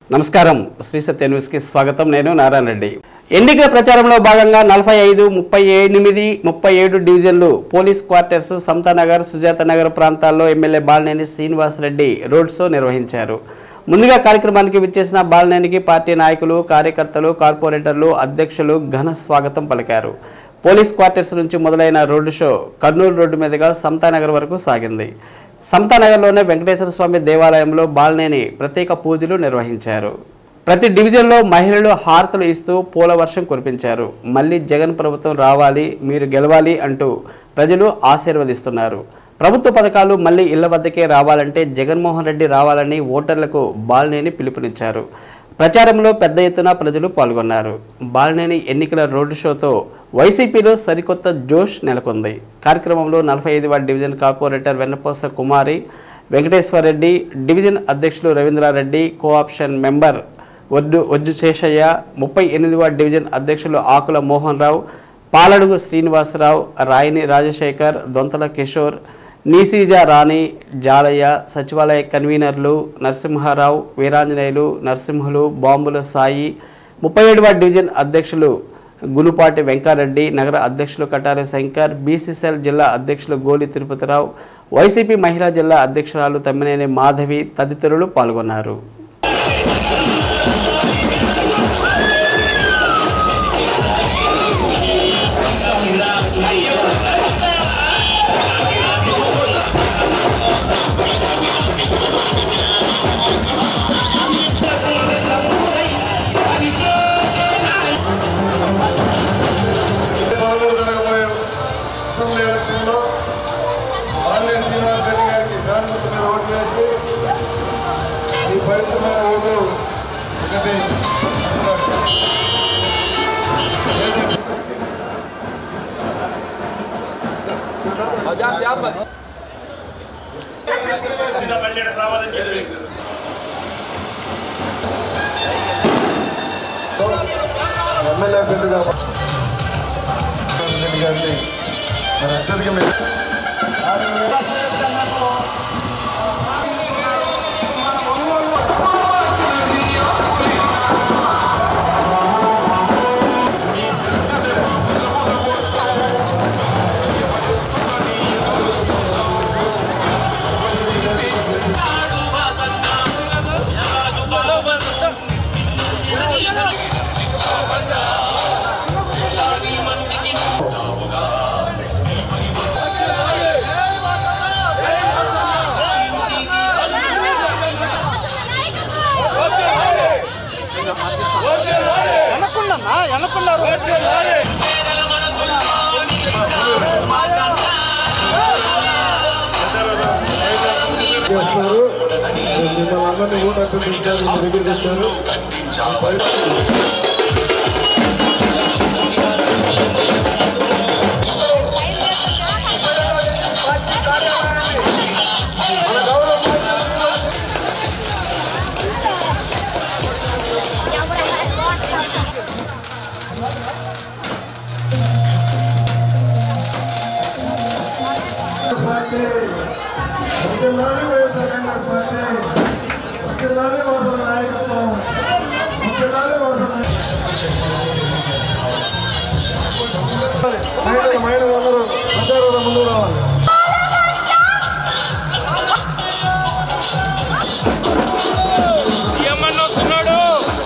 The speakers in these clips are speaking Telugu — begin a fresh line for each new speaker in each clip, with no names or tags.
నమస్కారం శ్రీ సత్య న్యూస్కి స్వాగతం నేను నారాయణ రెడ్డి ఎన్నికల ప్రచారంలో భాగంగా నలభై ఐదు ముప్పై ఎనిమిది ముప్పై ఏడు డివిజన్లు పోలీస్ క్వార్టర్స్ సమతానగర్ సుజాత నగర్ ప్రాంతాల్లో MLA Balineni Srinivasa Reddy road show నిర్వహించారు ముందుగా కార్యక్రమానికి విచ్చేసిన బాలినేనికి పార్టీ నాయకులు కార్యకర్తలు కార్పొరేటర్లు అధ్యక్షులు ఘన స్వాగతం పలికారు పోలీస్ క్వార్టర్స్ నుంచి మొదలైన రోడ్డు షో కర్నూలు రోడ్డు మీదుగా సమతానగర్ వరకు సాగింది సమతానగర్లోనే వెంకటేశ్వర స్వామి దేవాలయంలో బాలినేని ప్రత్యేక పూజలు నిర్వహించారు ప్రతి డివిజన్లో మహిళలు హారతులు ఇస్తూ పూల వర్షం కురిపించారు మళ్ళీ జగన్ ప్రభుత్వం రావాలి మీరు గెలవాలి అంటూ ప్రజలు ఆశీర్వదిస్తున్నారు ప్రభుత్వ పథకాలు మళ్ళీ ఇళ్ల వద్దకే రావాలంటే జగన్మోహన్ రెడ్డి రావాలని ఓటర్లకు బాలినేని పిలుపునిచ్చారు ప్రచారంలో పెద్ద ఎత్తున ప్రజలు పాల్గొన్నారు బాలినేని ఎన్నికల రోడ్డు షోతో వైసీపీలో సరికొత్త జోష్ నెలకొంది కార్యక్రమంలో నలభై ఐదవ division corporator Vennapusa Kumari Venkateswara Reddy division అధ్యక్షులు రవీంద్రారెడ్డి కోఆప్షన్ మెంబర్ ఒడ్డు ఒజ్జు శేషయ్య ముప్పై ఎనిమిదవ డివిజన్ అధ్యక్షులు ఆకుల మోహన్ రావు పాలడుగు శ్రీనివాసరావు రాయిని రాజశేఖర్ దొంతల కిషోర్ నీసీజా రాణి జాలయ్య సచివాలయ కన్వీనర్లు నరసింహారావు వీరాంజనేయులు నరసింహులు బాంబుల సాయి ముప్పై ఏడవ డివిజన్ అధ్యక్షులు గులుపాటి వెంకారెడ్డి నగర అధ్యక్షులు కటారి శంకర్ బీసీసీఎల్ జిల్లా అధ్యక్షులు గోలి తిరుపతిరావు వైసీపీ మహిళా జిల్లా అధ్యక్షురాలు తమ్మినేని మాధవి తదితరులు పాల్గొన్నారు
పాల్గొన జరగబోయే అసెంబ్లీ ఎలక్షన్లో ఆన్లైన్ శ్రీనివాస్ రెడ్డి గారికి శాంతి మీద ఓటు వేసి ఈ పవిత్రమైన ఓటు ఒకటి ఎమ్మెల్యే అభ్యర్థిగా రెడ్డి గారిని మరి అత్యధిక మెజారిటీ చేస్తారు మిమ్మల్ని అందరినీ కూడా అభ్యర్థించారు మీ దగ్గరికి వచ్చారు ఈ పవిత్ర- మహిళలు మహిళలు అందరూ ప్రచారంలో ముందుకు రావాలి
ఏమన్నా వస్తున్నాడు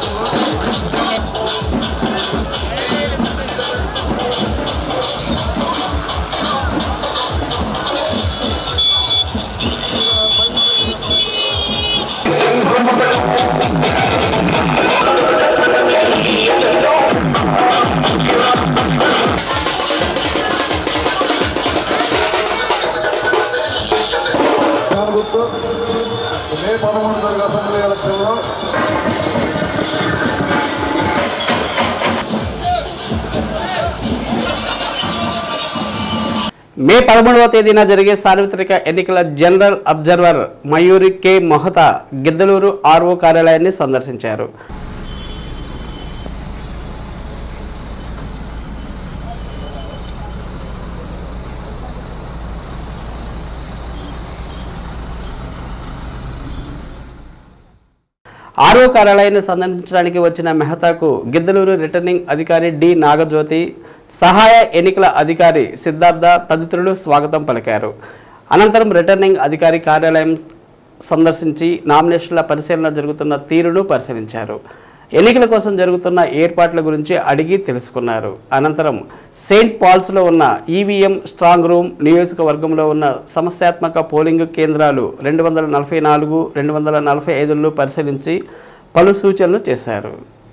దాని గుర్తు మే పదమూడు జరిగే అసెంబ్లీ ఎలక్షన్లో
మే పదమూడవ తేదీన జరిగే సార్వత్రిక ఎన్నికల general observer Mayuri K Mohta Giddalur RO కార్యాలయాన్ని సందర్శించారు ఆరో కార్యాలయాన్ని సందర్శించడానికి వచ్చిన మెహతాకు గిద్దలూరు రిటర్నింగ్ అధికారి డి నాగజ్యోతి సహాయ ఎన్నికల అధికారి సిద్ధార్థ తదితరులు స్వాగతం పలికారు అనంతరం రిటర్నింగ్ అధికారి కార్యాలయం సందర్శించి నామినేషన్ల పరిశీలన జరుగుతున్న తీరును పరిశీలించారు ఎన్నికల కోసం జరుగుతున్న ఏర్పాట్ల గురించి అడిగి తెలుసుకున్నారు అనంతరం సెయింట్ పాల్స్లో ఉన్న ఈవీఎం స్ట్రాంగ్ రూమ్ నియోజకవర్గంలో ఉన్న సమస్యాత్మక పోలింగ్ కేంద్రాలు రెండు వందల నలభై నాలుగు రెండు వందల నలభై ఐదులను పరిశీలించి పలు సూచనలు చేశారు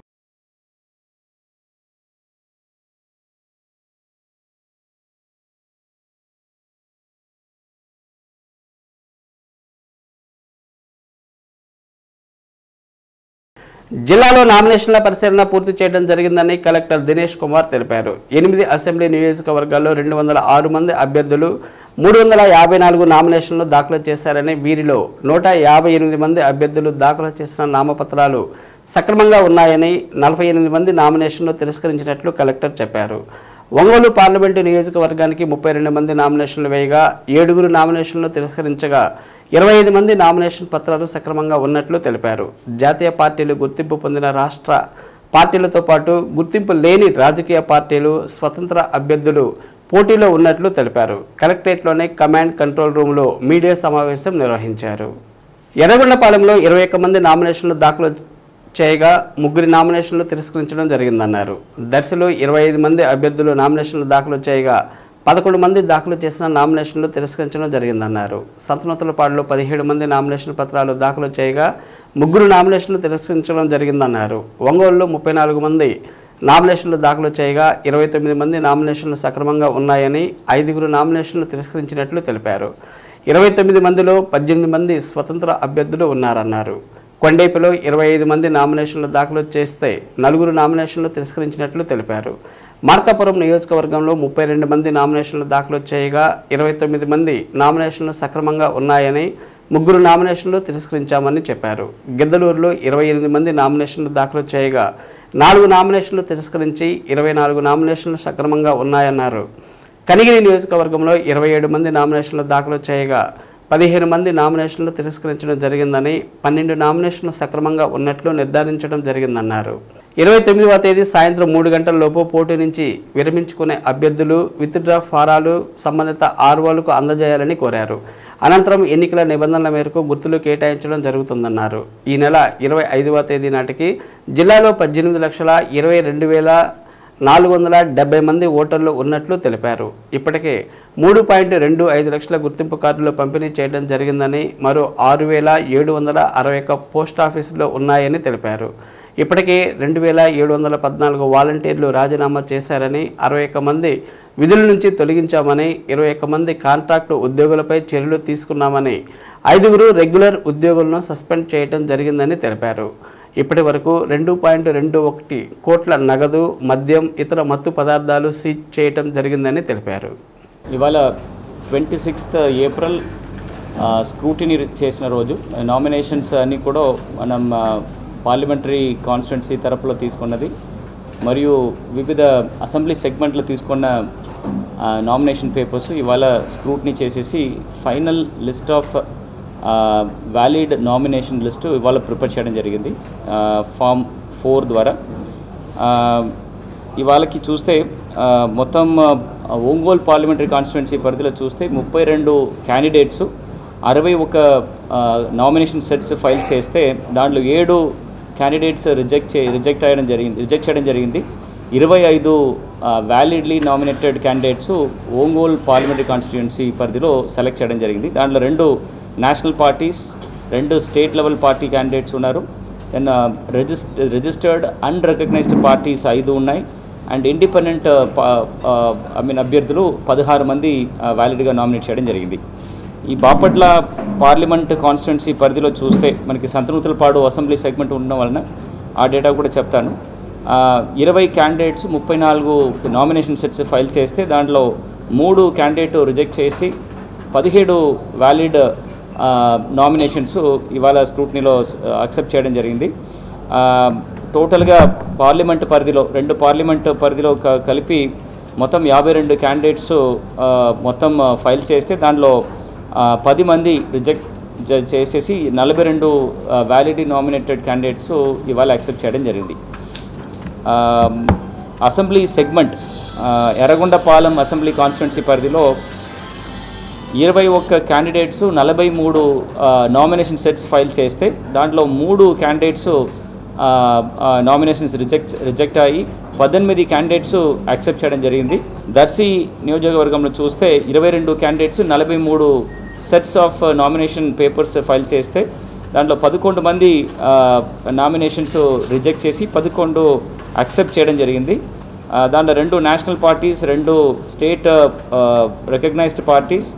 జిల్లాలో నామినేషన్ల పరిశీలన పూర్తి చేయడం జరిగిందని కలెక్టర్ దినేష్ కుమార్ తెలిపారు ఎనిమిది అసెంబ్లీ నియోజకవర్గాల్లో రెండు వందల ఆరు మంది అభ్యర్థులు మూడు వందల యాభై నాలుగు నామినేషన్లు దాఖలు చేశారని వీరిలో నూట యాభై ఎనిమిది మంది అభ్యర్థులు దాఖలు చేసిన నామపత్రాలు సక్రమంగా ఉన్నాయని నలభై ఎనిమిది మంది నామినేషన్లు తిరస్కరించినట్లు కలెక్టర్ చెప్పారు ఒంగోలు పార్లమెంటు నియోజకవర్గానికి ముప్పై రెండు మంది నామినేషన్లు వేయగా ఏడుగురు నామినేషన్లు తిరస్కరించగా ఇరవై ఐదు మంది నామినేషన్ పత్రాలు సక్రమంగా ఉన్నట్లు తెలిపారు జాతీయ పార్టీలు గుర్తింపు పొందిన రాష్ట్ర పార్టీలతో పాటు గుర్తింపు లేని రాజకీయ పార్టీలు స్వతంత్ర అభ్యర్థులు పోటీలో ఉన్నట్లు తెలిపారు కలెక్టరేట్లోనే కమాండ్ కంట్రోల్ రూమ్లో మీడియా సమావేశం నిర్వహించారు ఎర్రగొండపాలెంలో ఇరవై ఒక్క మంది నామినేషన్లు దాఖలు చేయగా ముగ్గురి నామినేషన్లు తిరస్కరించడం జరిగిందన్నారు దర్శిలో ఇరవై ఐదు మంది అభ్యర్థులు నామినేషన్లు దాఖలు చేయగా పదకొండు మంది దాఖలు చేసిన నామినేషన్లు తిరస్కరించడం జరిగిందన్నారు సంతనోతులపాడులో పదిహేడు మంది నామినేషన్ పత్రాలు దాఖలు చేయగా ముగ్గురు నామినేషన్లు తిరస్కరించడం జరిగిందన్నారు ఒంగోలులో ముప్పై నాలుగు మంది నామినేషన్లు దాఖలు చేయగా ఇరవై తొమ్మిది మంది నామినేషన్లు సక్రమంగా ఉన్నాయని ఐదుగురు నామినేషన్లు తిరస్కరించినట్లు తెలిపారు ఇరవై తొమ్మిది మందిలో పద్దెనిమిది మంది స్వతంత్ర అభ్యర్థులు ఉన్నారన్నారు కొండేపిలో ఇరవై ఐదు మంది నామినేషన్లు దాఖలు చేస్తే నలుగురు నామినేషన్లు తిరస్కరించినట్లు తెలిపారు మార్కాపురం నియోజకవర్గంలో ముప్పై రెండు మంది నామినేషన్లు దాఖలు చేయగా ఇరవై తొమ్మిది మంది నామినేషన్లు సక్రమంగా ఉన్నాయని ముగ్గురు నామినేషన్లు తిరస్కరించామని చెప్పారు గిద్దలూరులో ఇరవై ఎనిమిది మంది నామినేషన్లు దాఖలు చేయగా నాలుగు నామినేషన్లు తిరస్కరించి ఇరవై నాలుగు నామినేషన్లు సక్రమంగా ఉన్నాయన్నారు కనిగిరి నియోజకవర్గంలో ఇరవై ఏడు మంది నామినేషన్లు దాఖలు చేయగా పదిహేను మంది నామినేషన్లు తిరస్కరించడం జరిగిందని పన్నెండు నామినేషన్లు సక్రమంగా ఉన్నట్లు నిర్ధారించడం జరిగిందన్నారు ఇరవై తొమ్మిదవ తేదీ సాయంత్రం మూడు గంటల లోపు పోటీ నుంచి విరమించుకునే అభ్యర్థులు విత్డ్రా ఫారాలు సంబంధిత ఆర్వోలకు అందజేయాలని కోరారు అనంతరం ఎన్నికల నిబంధనల మేరకు గుర్తులు కేటాయించడం జరుగుతుందన్నారు ఈ నెల ఇరవై ఐదవ తేదీ నాటికి జిల్లాలో పద్దెనిమిది లక్షల ఇరవై రెండు వేల నాలుగు వందల డెబ్బై మంది ఓటర్లు ఉన్నట్లు తెలిపారు ఇప్పటికే మూడు పాయింట్ రెండు ఐదు లక్షల గుర్తింపు కార్డులు పంపిణీ చేయడం జరిగిందని మరో ఆరు వేల ఏడు వందల అరవై ఒక్క పోస్ట్ ఆఫీసులో ఉన్నాయని తెలిపారు ఇప్పటికే రెండు వేల ఏడు వందల పద్నాలుగు వాలంటీర్లు రాజీనామా చేశారని అరవై ఒక్క మంది విధుల నుంచి తొలగించామని ఇరవై ఒక్క మంది కాంట్రాక్టు ఉద్యోగులపై చర్యలు తీసుకున్నామని ఐదుగురు రెగ్యులర్ ఉద్యోగులను సస్పెండ్ చేయడం జరిగిందని తెలిపారు ఇప్పటి వరకు రెండు పాయింట్ రెండు ఒకటి కోట్ల నగదు మద్యం ఇతర మత్తు పదార్థాలు సీజ్ చేయటం జరిగిందని తెలిపారు
ఇవాళ ట్వంటీ సిక్స్త్ ఏప్రిల్ స్క్రూటినీ చేసిన రోజు నామినేషన్స్ అన్నీ కూడా మనం పార్లమెంటరీ కాన్స్టిట్యున్సీ తరపులో తీసుకున్నది మరియు వివిధ అసెంబ్లీ సెగ్మెంట్లో తీసుకున్న నామినేషన్ పేపర్స్ ఇవాళ స్క్రూటినీ చేసేసి final list of valid nomination list ఇవాళ ప్రిపేర్ చేయడం జరిగింది ఫామ్ ఫోర్ ద్వారా ఆ, ఇవాళకి చూస్తే ఆ, మొత్తం ఆ, ఒంగోలు పార్లమెంటరీ కాన్స్టిట్యున్సీ పరిధిలో చూస్తే ముప్పై రెండు క్యాండిడేట్స్ అరవై ఒక నామినేషన్ సెట్స్ ఫైల్ చేస్తే దాంట్లో ఏడు క్యాండిడేట్స్ రిజెక్ట్ చే రిజెక్ట్ అయ్యడం జరిగింది రిజెక్ట్ చేయడం జరిగింది ఇరవై ఐదు validly nominated candidates Ongole parliamentary constituency పరిధిలో సెలెక్ట్ చేయడం జరిగింది దాంట్లో రెండు నేషనల్ పార్టీస్ రెండు స్టేట్ లెవెల్ పార్టీ క్యాండిడేట్స్ ఉన్నారు దెన్ రిజిస్ రిజిస్టర్డ్ అండ్ రికగ్నైజ్డ్ పార్టీస్ ఐదు ఉన్నాయి అండ్ ఇండిపెండెంట్ ఐ మీన్ అభ్యర్థులు పదహారు మంది వ్యాలిడ్గా నామినేట్ చేయడం జరిగింది ఈ బాపట్ల పార్లమెంట్ కాన్స్టిట్యున్సీ పరిధిలో చూస్తే మనకి సంతనూతులపాడు అసెంబ్లీ సెగ్మెంట్ ఉండడం వలన ఆ డేటా కూడా చెప్తాను ఆ, ఇరవై క్యాండిడేట్స్ ముప్పై నాలుగు నామినేషన్ సెట్స్ ఫైల్ చేస్తే దాంట్లో మూడు క్యాండిడేట్ రిజెక్ట్ చేసి పదిహేడు వ్యాలిడ్ నామినేషన్స్ ఇవాళ స్క్రూట్నీలో అక్సెప్ట్ చేయడం జరిగింది ఆ, టోటల్గా పార్లమెంట్ పరిధిలో రెండు పార్లమెంట్ పరిధిలో క- కలిపి మొత్తం యాభై రెండు క్యాండిడేట్స్ మొత్తం ఫైల్ చేస్తే దాంట్లో ఆ, పది మంది రిజెక్ట్ జ- చేసేసి నలభై రెండు వ్యాలిడీ నామినేటెడ్ క్యాండిడేట్స్ ఇవాళ యాక్సెప్ట్ చేయడం జరిగింది ఆ, అసెంబ్లీ సెగ్మెంట్ ఆ, ఎర్రగొండపాలెం అసెంబ్లీ కాన్స్టిట్యున్సీ పరిధిలో ఇరవై ఒక్క క్యాండిడేట్స్ నలభై మూడు నామినేషన్ సెట్స్ ఫైల్ చేస్తే దాంట్లో మూడు క్యాండిడేట్స్ నామినేషన్స్ రిజెక్ట్ రిజెక్ట్ అయ్యి పద్దెనిమిది క్యాండిడేట్స్ యాక్సెప్ట్ చేయడం జరిగింది దర్శి నియోజకవర్గంలో చూస్తే ఇరవై రెండు క్యాండిడేట్స్ నలభై మూడు sets of nomination papers file చేస్తే దాంట్లో పదకొండు మంది నామినేషన్స్ రిజెక్ట్ చేసి పదకొండు యాక్సెప్ట్ చేయడం జరిగింది ఆ, దాంట్లో రెండు నేషనల్ పార్టీస్ రెండు స్టేట్ రికగ్నైజ్డ్ పార్టీస్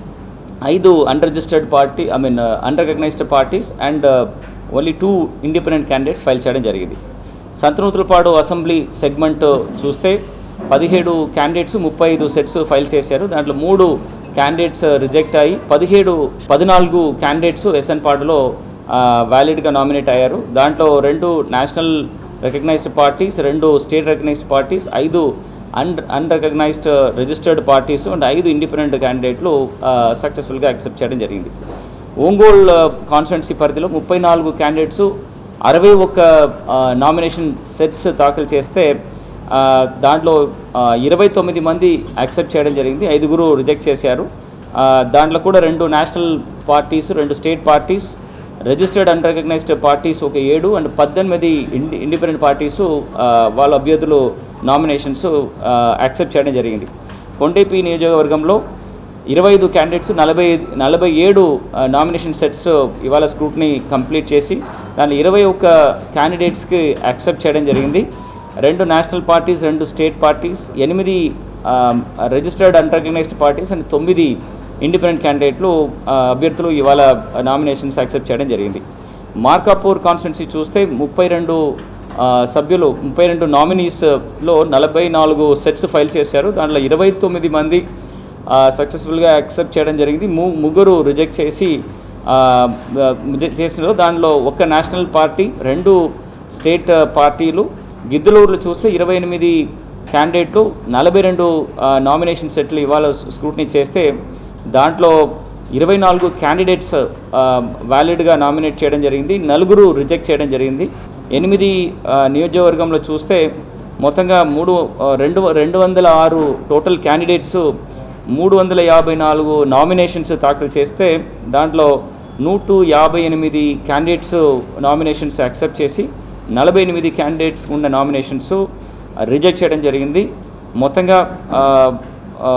ఐదు unregistered party I mean unrecognised parties and only two independent candidates file చేయడం జరిగింది సంతనూతులపాడు అసెంబ్లీ సెగ్మెంట్ చూస్తే పదిహేడు క్యాండిడేట్స్ ముప్పై ఐదు సెట్స్ ఫైల్ చేశారు దాంట్లో మూడు క్యాండిడేట్స్ రిజెక్ట్ అయ్యి పదిహేడు పద్నాలుగు క్యాండిడేట్స్ ఎస్ఎన్ పార్టీలో వ్యాలిడ్గా నామినేట్ అయ్యారు దాంట్లో రెండు నేషనల్ రికగ్నైజ్డ్ పార్టీస్ రెండు స్టేట్ రికగ్నైజ్డ్ పార్టీస్ ఐదు un unrecognised registered parties and ఐదు ఇండిపెండెంట్ క్యాండిడేట్లు సక్సెస్ఫుల్గా యాక్సెప్ట్ చేయడం జరిగింది ఒంగోల్ కాన్స్టిట్యున్సీ పరిధిలో ముప్పై నాలుగు క్యాండిడేట్స్ అరవై ఒక్క నామినేషన్ సెట్స్ దాఖలు చేస్తే ఆ, దాంట్లో ఇరవై తొమ్మిది మంది యాక్సెప్ట్ చేయడం జరిగింది ఐదుగురు రిజెక్ట్ చేశారు ఆ, దాంట్లో కూడా రెండు నేషనల్ పార్టీస్ రెండు state parties registered and recognised parties ఒక ఏడు అండ్ పద్దెనిమిది ఇండి ఇండిపెండెంట్ పార్టీసు ఆ, వాళ్ళ అభ్యర్థులు నామినేషన్స్ యాక్సెప్ట్ చేయడం జరిగింది కొండేపి నియోజకవర్గంలో ఇరవై ఐదు క్యాండిడేట్స్ నలభై నలభై ఏడు నామినేషన్ సెట్స్ ఇవాళ స్క్రూట్ని కంప్లీట్ చేసి దాని ఇరవై ఒక్క క్యాండిడేట్స్కి యాక్సెప్ట్ చేయడం జరిగింది రెండు నేషనల్ పార్టీస్ రెండు స్టేట్ పార్టీస్ ఎనిమిది registered and recognised parties and తొమ్మిది ఇండిపెండెంట్ క్యాండిడేట్లు ఆ, అభ్యర్థులు ఇవాళ నామినేషన్స్ యాక్సెప్ట్ చేయడం జరిగింది మార్కాపూర్ కాన్స్టిట్యున్సీ చూస్తే ముప్పై రెండు ఆ, సభ్యులు ముప్పై రెండు నామినీస్లో నలభై నాలుగు సెట్స్ ఫైల్ చేశారు దాంట్లో ఇరవై తొమ్మిది మంది సక్సెస్ఫుల్గా యాక్సెప్ట్ చేయడం జరిగింది ము ముగ్గురు రిజెక్ట్ చేసి ఆ, రిజెక్ట్ చేసిన దానిలో ఒక నేషనల్ పార్టీ రెండు స్టేట్ పార్టీలు గిద్దలూరులో చూస్తే ఇరవై ఎనిమిది క్యాండిడేట్లు నలభై రెండు నామినేషన్ సెట్లు ఇవాళ స్క్రూటినీ చేస్తే దాంట్లో ఇరవై నాలుగు క్యాండిడేట్స్ వ్యాలిడ్గా నామినేట్ చేయడం జరిగింది నలుగురు రిజెక్ట్ చేయడం జరిగింది ఎనిమిది ఆ, నియోజకవర్గంలో చూస్తే మొత్తంగా మూడు ఆ, రెండు రెండు వందల ఆరు టోటల్ క్యాండిడేట్స్ మూడు వందల యాభై నాలుగు నామినేషన్స్ దాఖలు చేస్తే దాంట్లో నూట యాభై ఎనిమిది క్యాండిడేట్స్ నామినేషన్స్ యాక్సెప్ట్ చేసి నలభై ఎనిమిది క్యాండిడేట్స్ ఉన్న నామినేషన్స్ రిజెక్ట్ చేయడం జరిగింది మొత్తంగా ఆ, ఆ,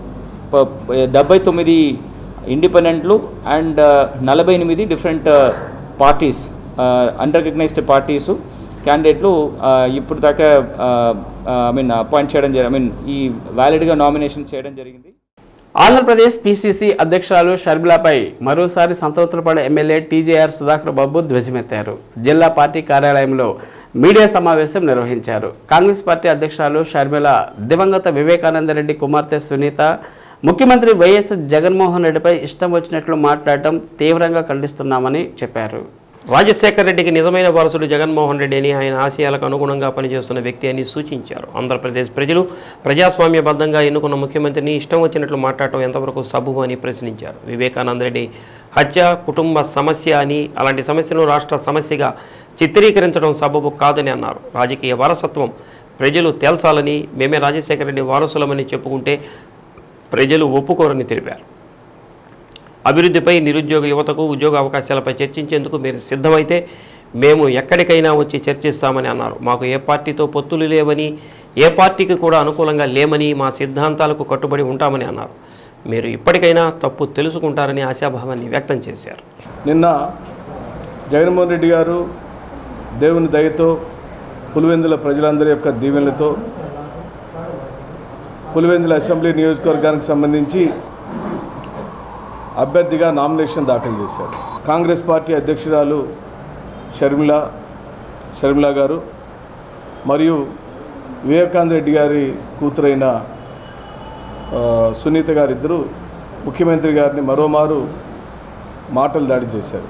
ప- డెబ్బై తొమ్మిది ఇండిపెండెంట్లు అండ్ నలభై ఎనిమిది డిఫరెంట్ పార్టీస్ అన్రికగ్నైజ్డ్ పార్టీసు క్యాండిడేట్లు ఆ, ఇప్పుడు దాకా ఐ మీన్ అపాయింట్ చేయడం జరిగి ఐ మీన్ ఈ వ్యాలిడ్గా నామినేషన్ చేయడం జరిగింది
ఆంధ్రప్రదేశ్ పిసిసి అధ్యక్షురాలు షర్మిలాపై మరోసారి సంతోత్రపడ ఎమ్మెల్యే టీజేఆర్ సుధాకర్ బాబు ధ్వజమెత్తారు జిల్లా పార్టీ కార్యాలయంలో మీడియా సమావేశం నిర్వహించారు కాంగ్రెస్ పార్టీ అధ్యక్షురాలు షర్మిల దివంగత వివేకానందరెడ్డి కుమార్తె సునీత ముఖ్యమంత్రి వైఎస్ జగన్మోహన్ రెడ్డిపై ఇష్టం వచ్చినట్లు మాట్లాడటం తీవ్రంగా ఖండిస్తున్నామని చెప్పారు
రాజశేఖర రెడ్డికి నిజమైన వారసుడు జగన్మోహన్ రెడ్డి అని ఆయన ఆశయాలకు అనుగుణంగా పనిచేస్తున్న వ్యక్తి అని సూచించారు ఆంధ్రప్రదేశ్ ప్రజలు ప్రజాస్వామ్యబద్ధంగా ఎన్నుకున్న ముఖ్యమంత్రిని ఇష్టం వచ్చినట్లు మాట్లాడటం ఎంతవరకు సబబు అని ప్రశ్నించారు వివేకానంద రెడ్డి హత్య కుటుంబ సమస్య అని అలాంటి సమస్యను రాష్ట్ర సమస్యగా చిత్రీకరించడం సబబు కాదని అన్నారు రాజకీయ వారసత్వం ప్రజలు తేల్చాలని మేమే రాజశేఖర రెడ్డి వారసులమని చెప్పుకుంటే ప్రజలు ఒప్పుకోరని తెలిపారు అభివృద్ధిపై నిరుద్యోగ యువతకు ఉద్యోగ అవకాశాలపై చర్చించేందుకు మీరు సిద్ధమైతే మేము ఎక్కడికైనా వచ్చి చర్చిస్తామని అన్నారు మాకు ఏ పార్టీతో పొత్తులు లేవని ఏ పార్టీకి కూడా అనుకూలంగా లేమని మా సిద్ధాంతాలకు కట్టుబడి ఉంటామని అన్నారు మీరు ఇప్పటికైనా తప్పు తెలుసుకుంటారని ఆశాభావాన్ని వ్యక్తం చేశారు
నిన్న జగన్మోహన్ రెడ్డి గారు దేవుని దయతో పులివెందుల ప్రజలందరి యొక్క దీవెనలతో పులివెందుల అసెంబ్లీ నియోజకవర్గానికి సంబంధించి అభ్యర్థిగా నామినేషన్ దాఖలు చేశారు కాంగ్రెస్ పార్టీ అధ్యక్షురాలు షర్మిల షర్మిల గారు మరియు వివేకానంద రెడ్డి గారి కూతురైన ఆ, సునీత గారిద్దరూ ముఖ్యమంత్రి గారిని మరోమారు మాటలు దాడి చేశారు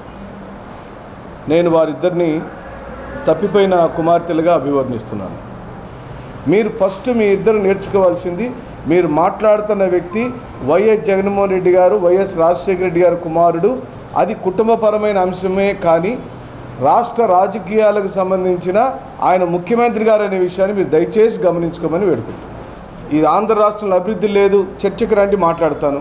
నేను వారిద్దరిని తప్పిపోయిన కుమార్తెలుగా అభివర్ణిస్తున్నాను మీరు ఫస్ట్ మీ ఇద్దరు నేర్చుకోవాల్సింది మీరు మాట్లాడుతున్న వ్యక్తి వైఎస్ జగన్మోహన్ రెడ్డి గారు వైఎస్ రాజశేఖర రెడ్డి గారి కుమారుడు అది కుటుంబపరమైన అంశమే కానీ రాష్ట్ర రాజకీయాలకు సంబంధించిన ఆయన ముఖ్యమంత్రి గారు అనే విషయాన్ని మీరు దయచేసి గమనించుకోమని వేడుకుంటున్నాను ఈ ఆంధ్ర రాష్ట్రంలో అభివృద్ధి లేదు చర్చకు రండి మాట్లాడతాను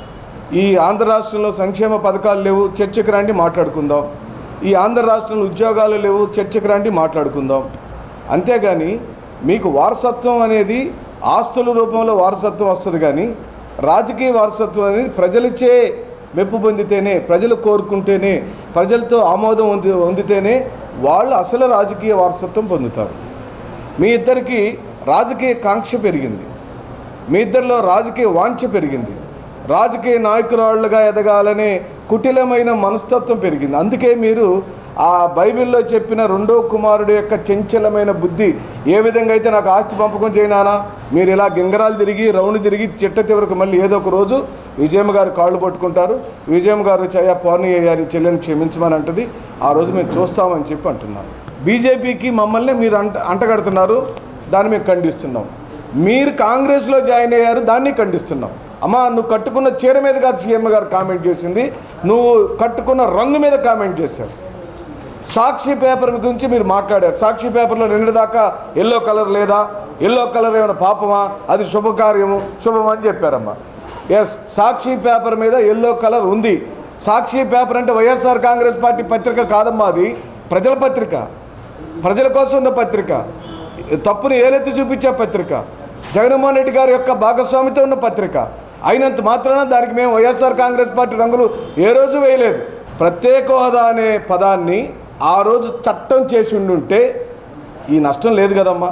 ఈ ఆంధ్ర రాష్ట్రంలో సంక్షేమ పథకాలు లేవు చర్చకు రండి మాట్లాడుకుందాం ఈ ఆంధ్ర రాష్ట్రంలో ఉద్యోగాలు లేవు చర్చకు రండి మాట్లాడుకుందాం అంతేగాని మీకు వారసత్వం అనేది ఆస్తుల రూపంలో వారసత్వం వస్తుంది కానీ రాజకీయ వారసత్వం అనేది ప్రజలచే మెప్పు పొందితేనే ప్రజలు కోరుకుంటేనే ప్రజలతో ఆమోదం పొంది పొందితేనే వాళ్ళు అసలు రాజకీయ వారసత్వం పొందుతారు మీ ఇద్దరికి రాజకీయ కాంక్ష పెరిగింది మీ ఇద్దరిలో రాజకీయ వాంఛ పెరిగింది రాజకీయ నాయకురాళ్ళుగా ఎదగాలనే కుటిలమైన మనస్తత్వం పెరిగింది అందుకే మీరు ఆ బైబిల్లో చెప్పిన రెండో కుమారుడు యొక్క చంచలమైన బుద్ధి ఏ విధంగా అయితే నాకు ఆస్తి పంపకం చేయనానా మీరు ఇలా గింగరాలు తిరిగి రౌండ్ తిరిగి చిట్ట చివరికి మళ్ళీ ఏదో ఒక రోజు విజయమ్మ గారు కాళ్ళు పట్టుకుంటారు విజయమ్మ గారు చయ్య పౌర్ణి గారి చెల్లెని క్షమించమని అంటది ఆ రోజు మేము చూస్తామని చెప్పి అంటున్నాను బీజేపీకి మమ్మల్ని మీరు అంట అంటగడుతున్నారు దాన్ని మేము ఖండిస్తున్నాం మీరు కాంగ్రెస్లో జాయిన్ అయ్యారు దాన్ని ఖండిస్తున్నాం అమ్మా నువ్వు కట్టుకున్న చీర మీద కాదు సీఎం గారు కామెంట్ చేసింది నువ్వు కట్టుకున్న రంగు మీద కామెంట్ చేశారు సాక్షి పేపర్ గురించి మీరు మాట్లాడారు సాక్షి పేపర్లో నిన్న దాకా ఎల్లో కలర్ లేదా ఎల్లో కలర్ ఏమైనా పాపమా అది శుభకార్యము శుభం అని చెప్పారమ్మా ఎస్ సాక్షి పేపర్ మీద ఎల్లో కలర్ ఉంది సాక్షి పేపర్ అంటే వైఎస్ఆర్ కాంగ్రెస్ పార్టీ పత్రిక కాదమ్మా అది ప్రజల పత్రిక ప్రజల కోసం ఉన్న పత్రిక తప్పుని ఏలెత్తి చూపించే పత్రిక జగన్మోహన్ రెడ్డి గారి యొక్క భాగస్వామితో ఉన్న పత్రిక అయినంత మాత్రాన దానికి మేము వైఎస్ఆర్ కాంగ్రెస్ పార్టీ రంగులు ఏ రోజు వేయలేదు ప్రత్యేక హోదా అనే పదాన్ని ఆ రోజు చట్టం చేసి ఉండుంటే ఈ నష్టం లేదు కదమ్మా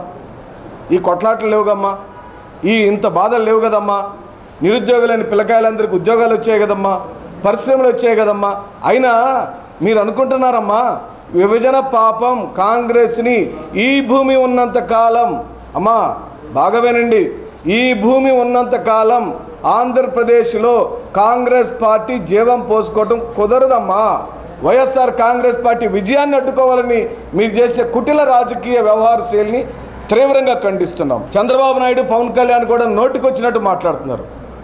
ఈ కొట్లాటలు లేవు కదమ్మా ఈ ఇంత బాధలు లేవు కదమ్మా నిరుద్యోగులైన పిల్లకాయలందరికీ ఉద్యోగాలు వచ్చాయి కదమ్మా పరిశ్రమలు వచ్చాయి కదమ్మా అయినా మీరు అనుకుంటున్నారమ్మా విభజన పాపం కాంగ్రెస్ని ఈ భూమి ఉన్నంత కాలం అమ్మా బాగా వినండి ఈ భూమి ఉన్నంత కాలం ఆంధ్రప్రదేశ్లో కాంగ్రెస్ పార్టీ జీవం పోసుకోవడం కుదరదమ్మా వైఎస్ఆర్ కాంగ్రెస్ పార్టీ విజయాన్ని అడ్డుకోవాలని మీరు చేసే కుటిల రాజకీయ వ్యవహార శైలిని తీవ్రంగా ఖండిస్తున్నాం చంద్రబాబు నాయుడు పవన్ కళ్యాణ్ కూడా నోటికొచ్చినట్టు మాట్లాడుతున్నారు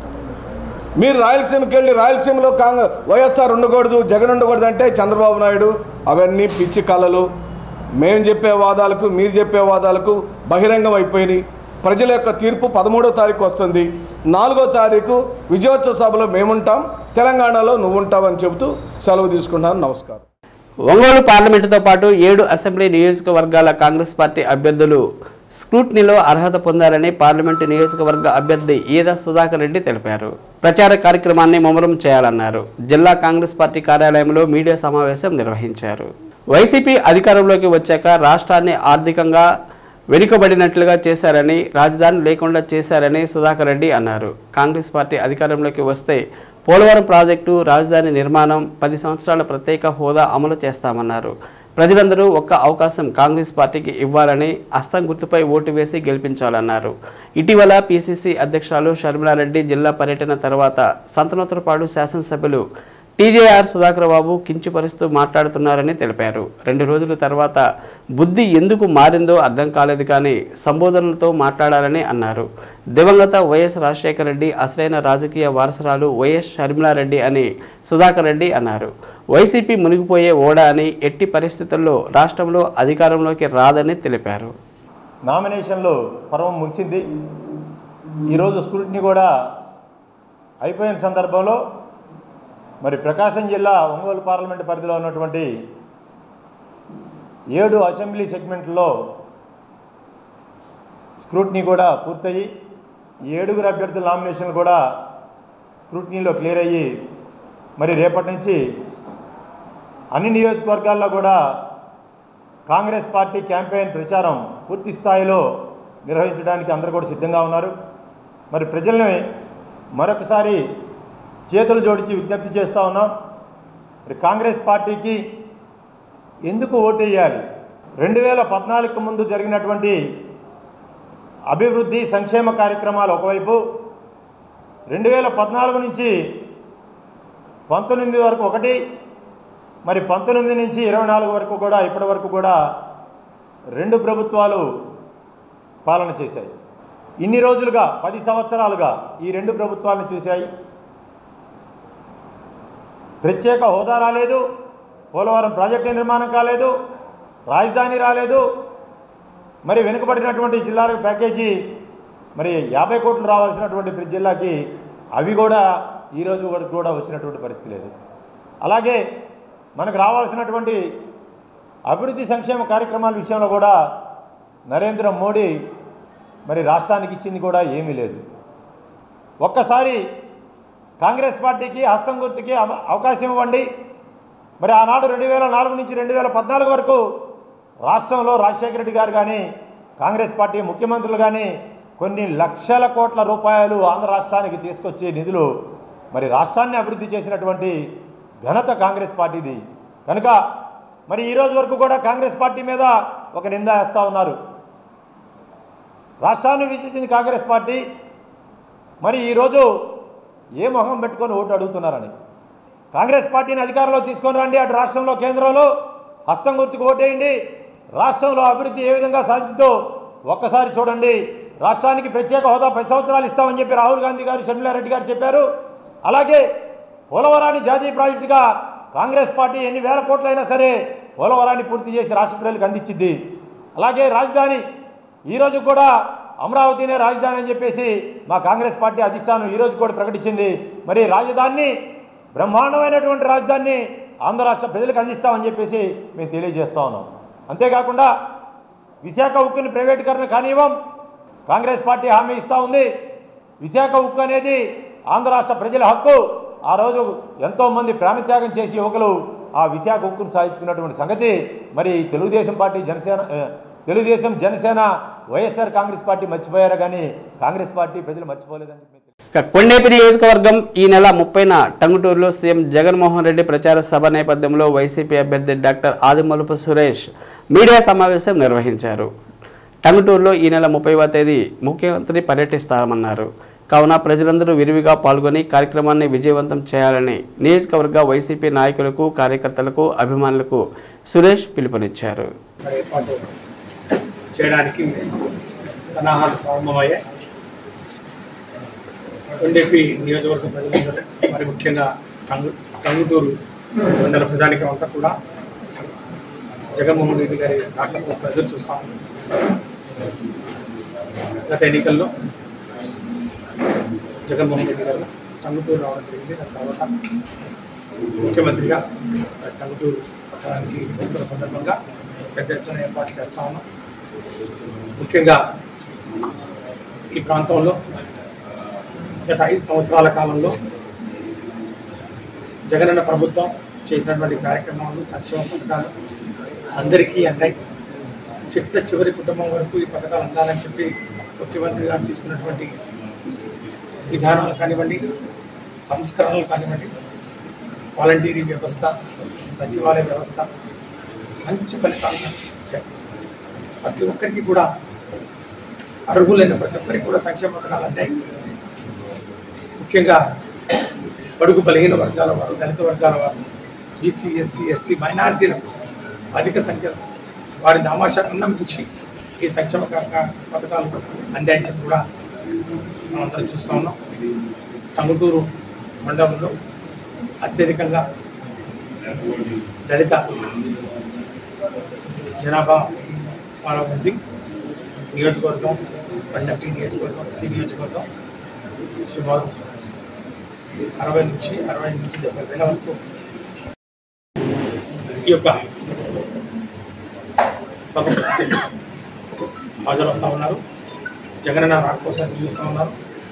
మీరు రాయలసీమకి వెళ్ళి రాయలసీమలో కాంగ్రెస్ వైఎస్ఆర్ ఉండకూడదు జగన్ ఉండకూడదు అంటే చంద్రబాబు నాయుడు అవన్నీ పిచ్చి కళలు మేము చెప్పే వాదాలకు మీరు చెప్పే వాదాలకు బహిరంగం అయిపోయినాయి ప్రజల యొక్క తీర్పు పదమూడో తారీఖు వస్తుంది నాలుగో తారీఖు విజయోత్సవ సభలో మేముంటాం తెలంగాణలో నువ్వు ఉంటావని చెబుతూ సెలవు తీసుకుంటాను నమస్కారం
ఒంగోలు పార్లమెంటుతో పాటు ఏడు అసెంబ్లీ నియోజకవర్గాల కాంగ్రెస్ పార్టీ అభ్యర్థులు స్క్రూట్నీలో అర్హత పొందారని పార్లమెంటు నియోజకవర్గ అభ్యర్థి ఈద సుధాకర్ రెడ్డి తెలిపారు ప్రచార కార్యక్రమాన్ని ముమ్మరం చేయాలన్నారు జిల్లా కాంగ్రెస్ పార్టీ కార్యాలయంలో మీడియా సమావేశం నిర్వహించారు వైసీపీ అధికారంలోకి వచ్చాక రాష్ట్రాన్ని ఆర్థికంగా వెనుకబడినట్లుగా చేశారని రాజధాని లేకుండా చేశారని సుధాకర్ రెడ్డి అన్నారు కాంగ్రెస్ పార్టీ అధికారంలోకి వస్తే పోలవరం ప్రాజెక్టు రాజధాని నిర్మాణం పది సంవత్సరాల ప్రత్యేక హోదా అమలు చేస్తామన్నారు ప్రజలందరూ ఒక్క అవకాశం కాంగ్రెస్ పార్టీకి ఇవ్వాలని అస్తం గుర్తుపై ఓటు వేసి గెలిపించాలన్నారు ఇటీవల పిసిసి అధ్యక్షురాలు షర్మిలారెడ్డి జిల్లా పర్యటన తర్వాత సంతనోత్తరపాడు శాసనసభ్యులు టీజేఆర్ సుధాకర్ బాబు కించపరుస్తూ మాట్లాడుతున్నారని తెలిపారు రెండు రోజుల తర్వాత బుద్ధి ఎందుకు మారిందో అర్థం కాలేదు కానీ సంబోధనలతో మాట్లాడాలని అన్నారు దివంగత వైఎస్ రాజశేఖర రెడ్డి అసలైన రాజకీయ వారసురాలు వైఎస్ షర్మిలారెడ్డి అని సుధాకర్ రెడ్డి అన్నారు వైసీపీ మునిగిపోయే ఓడ అని ఎట్టి పరిస్థితుల్లో రాష్ట్రంలో అధికారంలోకి రాదని తెలిపారు
నామినేషన్లు పర్వం ముగిసింది ఈరోజు స్క్రూటినీ కూడా అయిపోయిన సందర్భంలో మరి ప్రకాశం జిల్లా ఒంగోలు పార్లమెంటు పరిధిలో ఉన్నటువంటి ఏడు అసెంబ్లీ సెగ్మెంట్లో స్క్రూటినీ కూడా పూర్తయి ఈ ఏడుగురు అభ్యర్థుల నామినేషన్లు కూడా స్క్రూటినీలో క్లియర్ అయ్యి మరి రేపటి నుంచి అన్ని నియోజకవర్గాల్లో కూడా కాంగ్రెస్ పార్టీ క్యాంపెయిన్ ప్రచారం పూర్తి స్థాయిలో నిర్వహించడానికి అందరూ కూడా సిద్ధంగా ఉన్నారు మరి ప్రజల్ని మరొకసారి చేతులు జోడించి విజ్ఞప్తి చేస్తూ ఉన్నాం మరి కాంగ్రెస్ పార్టీకి ఎందుకు ఓటు వేయాలి రెండు వేల పద్నాలుగుకు ముందు జరిగినటువంటి అభివృద్ధి సంక్షేమ కార్యక్రమాలు ఒకవైపు రెండు వేల పద్నాలుగు నుంచి పంతొమ్మిది వరకు ఒకటి మరి పంతొమ్మిది నుంచి ఇరవై నాలుగు వరకు కూడా ఇప్పటి వరకు కూడా రెండు ప్రభుత్వాలు పాలన చేశాయి ఇన్ని రోజులుగా పది సంవత్సరాలుగా ఈ రెండు ప్రభుత్వాలను చూశాయి ప్రత్యేక హోదా రాలేదు పోలవరం ప్రాజెక్టు నిర్మాణం కాలేదు రాజధాని రాలేదు మరి వెనుకబడినటువంటి జిల్లాలకు ప్యాకేజీ మరి యాభై కోట్లు రావాల్సినటువంటి ప్రతి జిల్లాకి అవి కూడా ఈరోజు వరకు కూడా వచ్చినటువంటి పరిస్థితి లేదు అలాగే మనకు రావాల్సినటువంటి అభివృద్ధి సంక్షేమ కార్యక్రమాల విషయంలో కూడా నరేంద్ర మోడీ మరి రాష్ట్రానికి ఇచ్చింది కూడా ఏమీ లేదు ఒక్కసారి కాంగ్రెస్ పార్టీకి హస్తం గుర్తుకి అవ- అవకాశం ఇవ్వండి మరి ఆనాడు రెండు వేల నాలుగు నుంచి రెండు వేల పద్నాలుగు వరకు రాష్ట్రంలో రాజశేఖర రెడ్డి గారు కానీ కాంగ్రెస్ పార్టీ ముఖ్యమంత్రులు కానీ కొన్ని లక్షల కోట్ల రూపాయలు ఆంధ్ర రాష్ట్రానికి తీసుకొచ్చే నిధులు మరి రాష్ట్రాన్ని అభివృద్ధి చేసినటువంటి ఘనత కాంగ్రెస్ పార్టీది కనుక మరి ఈ రోజు వరకు కూడా కాంగ్రెస్ పార్టీ మీద ఒక నింద వేస్తూ ఉన్నారు రాష్ట్రాన్ని విశేషించింది కాంగ్రెస్ పార్టీ మరి ఈరోజు ఏ మొహం పెట్టుకొని ఓటు అడుగుతున్నారని కాంగ్రెస్ పార్టీని అధికారంలో తీసుకొని రండి అటు రాష్ట్రంలో కేంద్రంలో హస్తం గుర్తుకు ఓటేయండి రాష్ట్రంలో అభివృద్ధి ఏ విధంగా సాధిద్దో ఒక్కసారి చూడండి రాష్ట్రానికి ప్రత్యేక హోదా పది సంవత్సరాలు ఇస్తామని చెప్పి రాహుల్ గాంధీ గారు షర్మిలారెడ్డి గారు చెప్పారు అలాగే పోలవరాన్ని జాతీయ ప్రాజెక్టుగా కాంగ్రెస్ పార్టీ ఎన్ని వేల కోట్లైనా సరే పోలవరాన్ని పూర్తి చేసి రాష్ట్ర ప్రజలకు అందించింది అలాగే రాజధాని ఈరోజు కూడా అమరావతినే రాజధాని అని చెప్పేసి మా కాంగ్రెస్ పార్టీ అధిష్టానం ఈరోజు కూడా ప్రకటించింది మరి రాజధానిని బ్రహ్మాండమైనటువంటి రాజధానిని ఆంధ్ర రాష్ట్ర ప్రజలకు అందిస్తామని చెప్పేసి మేము తెలియజేస్తా ఉన్నాం అంతేకాకుండా విశాఖ ఉక్కుని ప్రైవేటీకరణ కానివ్వం కాంగ్రెస్ పార్టీ హామీ ఇస్తూ ఉంది విశాఖ ఉక్కు అనేది ఆంధ్ర రాష్ట్ర ప్రజల హక్కు ఆ రోజు ఎంతోమంది ప్రాణత్యాగం చేసి యువకులు ఆ విశాఖ ఉక్కును సాధించుకున్నటువంటి సంగతి మరి తెలుగుదేశం పార్టీ జనసేన ఆ, తెలుగుదేశం జనసేన వైఎస్ఆర్ కాంగ్రెస్ పార్టీ మర్చిపోయారు కానీ కాంగ్రెస్ పార్టీ ప్రజలు మర్చిపోలేదని చెప్పి
ఇక కొండేపి నియోజకవర్గం ఈ నెల ముప్పైన టంగుటూరులో సీఎం జగన్మోహన్ రెడ్డి ప్రచార సభ నేపథ్యంలో వైసీపీ అభ్యర్థి డాక్టర్ ఆదిమలుపు సురేష్ మీడియా సమావేశం నిర్వహించారు టంగుటూరులో ఈ నెల ముప్పైవ తేదీ ముఖ్యమంత్రి పర్యటిస్తామన్నారు కావున ప్రజలందరూ విరివిగా పాల్గొని కార్యక్రమాన్ని విజయవంతం చేయాలని నియోజకవర్గ వైసీపీ నాయకులకు కార్యకర్తలకు అభిమానులకు సురేష్ పిలుపునిచ్చారు
మరి ఏర్పాటు చేయడానికి సన్నాహాలు ప్రారంభమయ్యాయి కొండేపి నియోజకవర్గ ప్రజలందరూ మరి ముఖ్యంగా టంగు టంగుటూరు మండల ప్రజానికం అంతా కూడా జగన్మోహన్ రెడ్డి గారి రాకడ కోసం ఎదురు చూస్తాం గత ఎన్నికల్లో జగన్మోహన్ రెడ్డి గారు టంగుటూరు రావడం జరిగింది దాని తర్వాత ముఖ్యమంత్రిగా టంగుటూరు పట్టణానికి వస్తున్న సందర్భంగా పెద్ద ఎత్తున ఏర్పాట్లు చేస్తా ఉన్నాం ముఖ్యంగా ఈ ప్రాంతంలో గత ఐదు సంవత్సరాల కాలంలో జగనన్న ప్రభుత్వం చేసినటువంటి కార్యక్రమాలు సంక్షేమ పథకాలు అందరికీ అందాయి చిట్ట చివరి కుటుంబం వరకు ఈ పథకాలు అందాలని చెప్పి ముఖ్యమంత్రి గారు తీసుకున్నటువంటి విధానాలు కానివ్వండి సంస్కరణలు కానివ్వండి వాలంటీరీ వ్యవస్థ సచివాలయ వ్యవస్థ మంచి ఫలితాలు వచ్చాయి ప్రతి ఒక్కరికి కూడా అర్హులైన ప్రతి ఒక్కరికి కూడా సంక్షేమ పథకాలు అందాయి ముఖ్యంగా బడుగు బలహీన వర్గాల వారు దళిత వర్గాల వారు బీసీ ఎస్సీ ఎస్టీ మైనారిటీలకు అధిక సంఖ్యలో వారి దామాషా కన్నా మించి ఈ సంక్షేమ క- పథకాలు అందాయని చెప్పి కూడా మనం అందరం చూస్తూ ఉన్నాం టంగుటూరు మండలంలో అత్యధికంగా దళిత జనాభా మన ఉంది నియోజకవర్గం పండక్కి నియోజకవర్గం ఎస్సీ నియోజకవర్గం సుమారు అరవై నుంచి అరవై నుంచి డెబ్బై వేల వరకు ఈ యొక్క సభ హాజరవుతా ఉన్నారు జగనన్న రాక కోసం చూస్తూ ఉన్నారు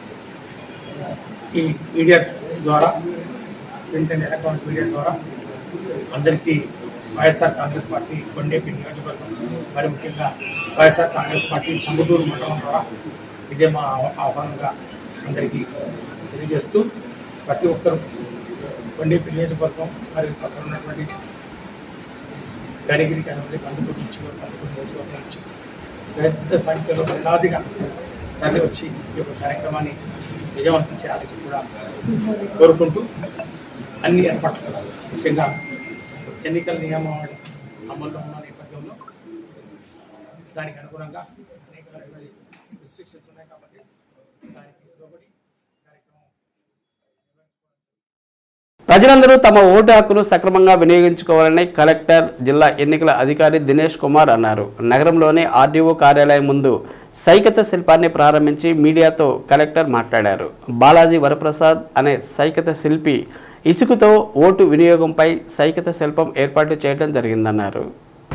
ఈ మీడియా ద్వారా ప్రింట్ అండ్ ఎలక్ట్రానిక్ మీడియా ద్వారా అందరికీ వైఎస్ఆర్ కాంగ్రెస్ పార్టీ కొండేపి నియోజకవర్గం మరి ముఖ్యంగా వైఎస్ఆర్ కాంగ్రెస్ పార్టీ తంగుటూరు మండలం ద్వారా ఇదే మా ఆహ్- ఆహ్వానంగా అందరికీ తెలియజేస్తూ ప్రతి ఒక్కరూ కొండేపి నియోజకవర్గం మరియు పక్కన ఉన్నటువంటి కనిగిరి కానివ్వండి కందుకూరు నుంచి కందుకూరు నియోజకవర్గం నుంచి పెద్ద సంఖ్యలో వేలాదిగా తరలి వచ్చి ఈ యొక్క కార్యక్రమాన్ని విజయవంతం చేయాలని కూడా కోరుకుంటూ అన్ని ఏర్పాట్లు ముఖ్యంగా ఎన్నికల నియమావళి అమల్లో ఉన్న నేపథ్యంలో దానికి అనుగుణంగా అనేక రిస్ట్రిక్షన్స్ ఉన్నాయి కాబట్టి దానికి లోబడి కార్యక్రమం
ప్రజలందరూ తమ ఓటు హక్కును సక్రమంగా వినియోగించుకోవాలని కలెక్టర్ జిల్లా ఎన్నికల అధికారి దినేష్ కుమార్ అన్నారు నగరంలోని ఆర్డీఓ కార్యాలయం ముందు సైకత శిల్పాన్ని ప్రారంభించి మీడియాతో కలెక్టర్ మాట్లాడారు బాలాజీ వరప్రసాద్ అనే సైకత శిల్పి ఇసుకతో ఓటు వినియోగంపై సైకత శిల్పం ఏర్పాటు చేయడం జరిగిందన్నారు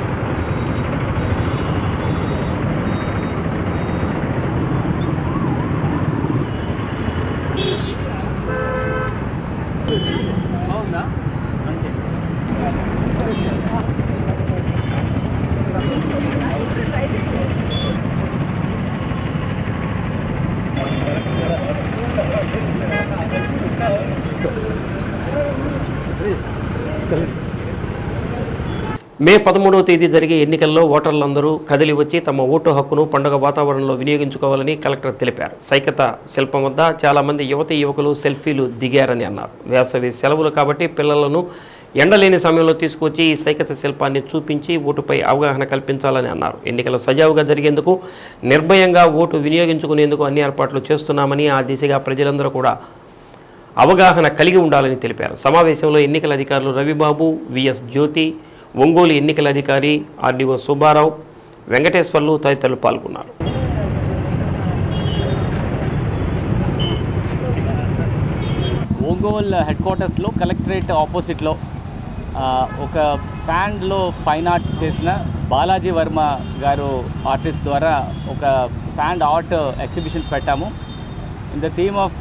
మే పదమూడవ తేదీ జరిగే ఎన్నికల్లో ఓటర్లందరూ కదిలి వచ్చి తమ ఓటు హక్కును పండుగ వాతావరణంలో వినియోగించుకోవాలని కలెక్టర్ తెలిపారు సైకత శిల్పం వద్ద చాలామంది యువతి యువకులు సెల్ఫీలు దిగారని అన్నారు వేసవి సెలవులు కాబట్టి పిల్లలను ఎండలేని సమయంలో తీసుకొచ్చి ఈ సైకత శిల్పాన్ని చూపించి ఓటుపై అవగాహన కల్పించాలని అన్నారు ఎన్నికలు సజావుగా జరిగేందుకు నిర్భయంగా ఓటు వినియోగించుకునేందుకు అన్ని ఏర్పాట్లు చేస్తున్నామని ఆ దిశగా ప్రజలందరూ కూడా అవగాహన కలిగి ఉండాలని తెలిపారు సమావేశంలో ఎన్నికల అధికారులు రవిబాబు విఎస్ జ్యోతి ఒంగోలు ఎన్నికల అధికారి ఆర్డీఓ సుబ్బారావు వెంకటేశ్వర్లు తదితరులు పాల్గొన్నారు
ఒంగోలు హెడ్ క్వార్టర్స్లో కలెక్టరేట్ ఆపోజిట్లో ఆ, ఒక శాండ్లో ఫైన్ ఆర్ట్స్ చేసిన బాలాజీ వర్మ గారు ఆర్టిస్ట్ ద్వారా ఒక శాండ్ ఆర్ట్ ఎగ్జిబిషన్స్ పెట్టాము in the theme of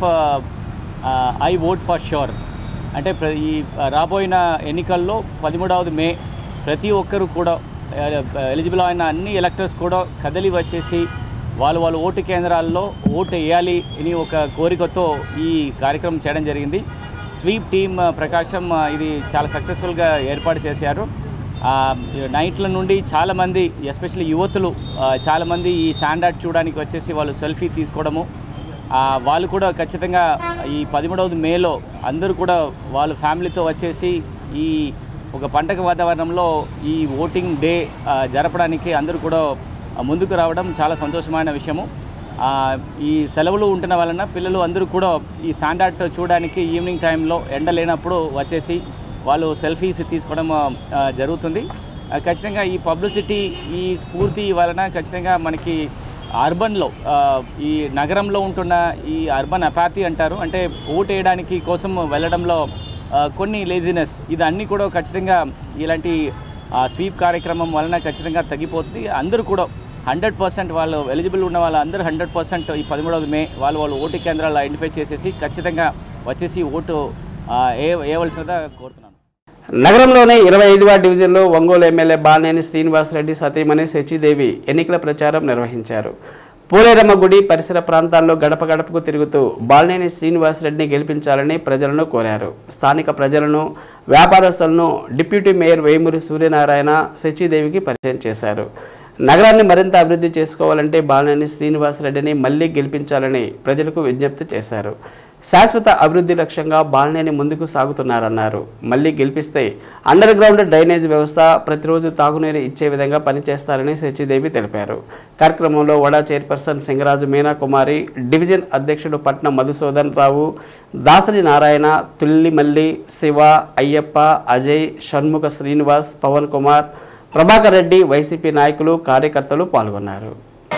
I vote for sure అంటే ప్ర ఈ రాబోయిన ఎన్నికల్లో పదమూడవది మే ప్రతి ఒక్కరు కూడా ఎలిజిబుల్ అయిన అన్ని ఎలక్టర్స్ కూడా కదలి వచ్చేసి వాళ్ళు వాళ్ళ ఓటు కేంద్రాల్లో ఓటు వేయాలి అని ఒక కోరికతో ఈ కార్యక్రమం చేయడం జరిగింది స్వీప్ టీమ్ ఆ, ప్రకాశం ఆ, ఇది చాలా సక్సెస్ఫుల్గా ఏర్పాటు చేశారు ఆ, నైట్ల నుండి చాలామంది ఎస్పెషల్లీ యువతులు ఆ, చాలామంది ఈ శాండార్డ్ చూడడానికి వచ్చేసి వాళ్ళు సెల్ఫీ తీసుకోవడము ఆ, వాళ్ళు కూడా ఖచ్చితంగా ఈ పదమూడవది మేలో అందరూ కూడా వాళ్ళ ఫ్యామిలీతో వచ్చేసి ఈ ఒక పండగ వాతావరణంలో ఈ ఓటింగ్ డే ఆ, జరపడానికి అందరూ కూడా ఆ, ముందుకు రావడం చాలా సంతోషమైన విషయము ఆ, ఈ సెలవులు ఉంటున్న వలన పిల్లలు అందరూ కూడా ఈ శాండార్ట్ చూడడానికి ఈవినింగ్ టైంలో ఎండ లేనప్పుడు వచ్చేసి వాళ్ళు సెల్ఫీస్ తీసుకోవడం ఆ, జరుగుతుంది ఆ, ఖచ్చితంగా ఈ పబ్లిసిటీ ఈ స్ఫూర్తి వలన ఖచ్చితంగా మనకి అర్బన్లో ఆ, ఈ నగరంలో ఉంటున్న ఈ అర్బన్ అపాథీ అంటారు అంటే ఓటు వేయడానికి కోసం వెళ్ళడంలో ఆ, కొన్ని లేజినెస్ ఇది అన్నీ కూడా ఖచ్చితంగా ఇలాంటి స్వీప్ కార్యక్రమం వలన ఖచ్చితంగా తగ్గిపోతుంది అందరూ కూడా హండ్రెడ్ పర్సెంట్ వాళ్ళు ఎలిజిబుల్ ఉన్న వాళ్ళు అందరూ హండ్రెడ్ పర్సెంట్ ఈ పదమూడవది మే వాళ్ళు వాళ్ళు ఓటు కేంద్రాలు ఐడెంటిఫై చేసేసి ఖచ్చితంగా వచ్చేసి ఓటు ఆ, ఏ వేయవలసినదా కోరుతున్నాను
నగరంలోని ఇరవై ఐదవ డివిజన్లో ఒంగోలు ఎమ్మెల్యే బాలినేని శ్రీనివాసరెడ్డి సతీమణి శచిదేవి ఎన్నికల ప్రచారం నిర్వహించారు పూలేరమ్మ గుడి పరిసర ప్రాంతాల్లో గడప గడపకు తిరుగుతూ బాలినేని శ్రీనివాసరెడ్డిని గెలిపించాలని ప్రజలను కోరారు స్థానిక ప్రజలను వ్యాపారస్తులను డిప్యూటీ మేయర్ వేమూరి సూర్యనారాయణ శచిదేవికి పరిచయం చేశారు నగరాన్ని మరింత అభివృద్ధి చేసుకోవాలంటే బాలినేని శ్రీనివాసరెడ్డిని మళ్లీ గెలిపించాలని ప్రజలకు విజ్ఞప్తి చేశారు శాశ్వత అభివృద్ధి లక్ష్యంగా బాలినేని ముందుకు సాగుతున్నారన్నారు మళ్లీ గెలిపిస్తే అండర్ గ్రౌండ్ డ్రైనేజ్ వ్యవస్థ ప్రతిరోజు తాగునీరు ఇచ్చే విధంగా పనిచేస్తారని శచిదేవి తెలిపారు కార్యక్రమంలో VUDA chairperson Singaraju Meenakumari division అధ్యక్షుడు పట్నం మధుసూదన్ రావు దాసరి నారాయణ తుల్లిమల్లి శివ అయ్యప్ప అజయ్ షణ్ముఖ శ్రీనివాస్ పవన్ కుమార్ ప్రభాకర్ రెడ్డి వైసీపీ నాయకులు కార్యకర్తలు పాల్గొన్నారు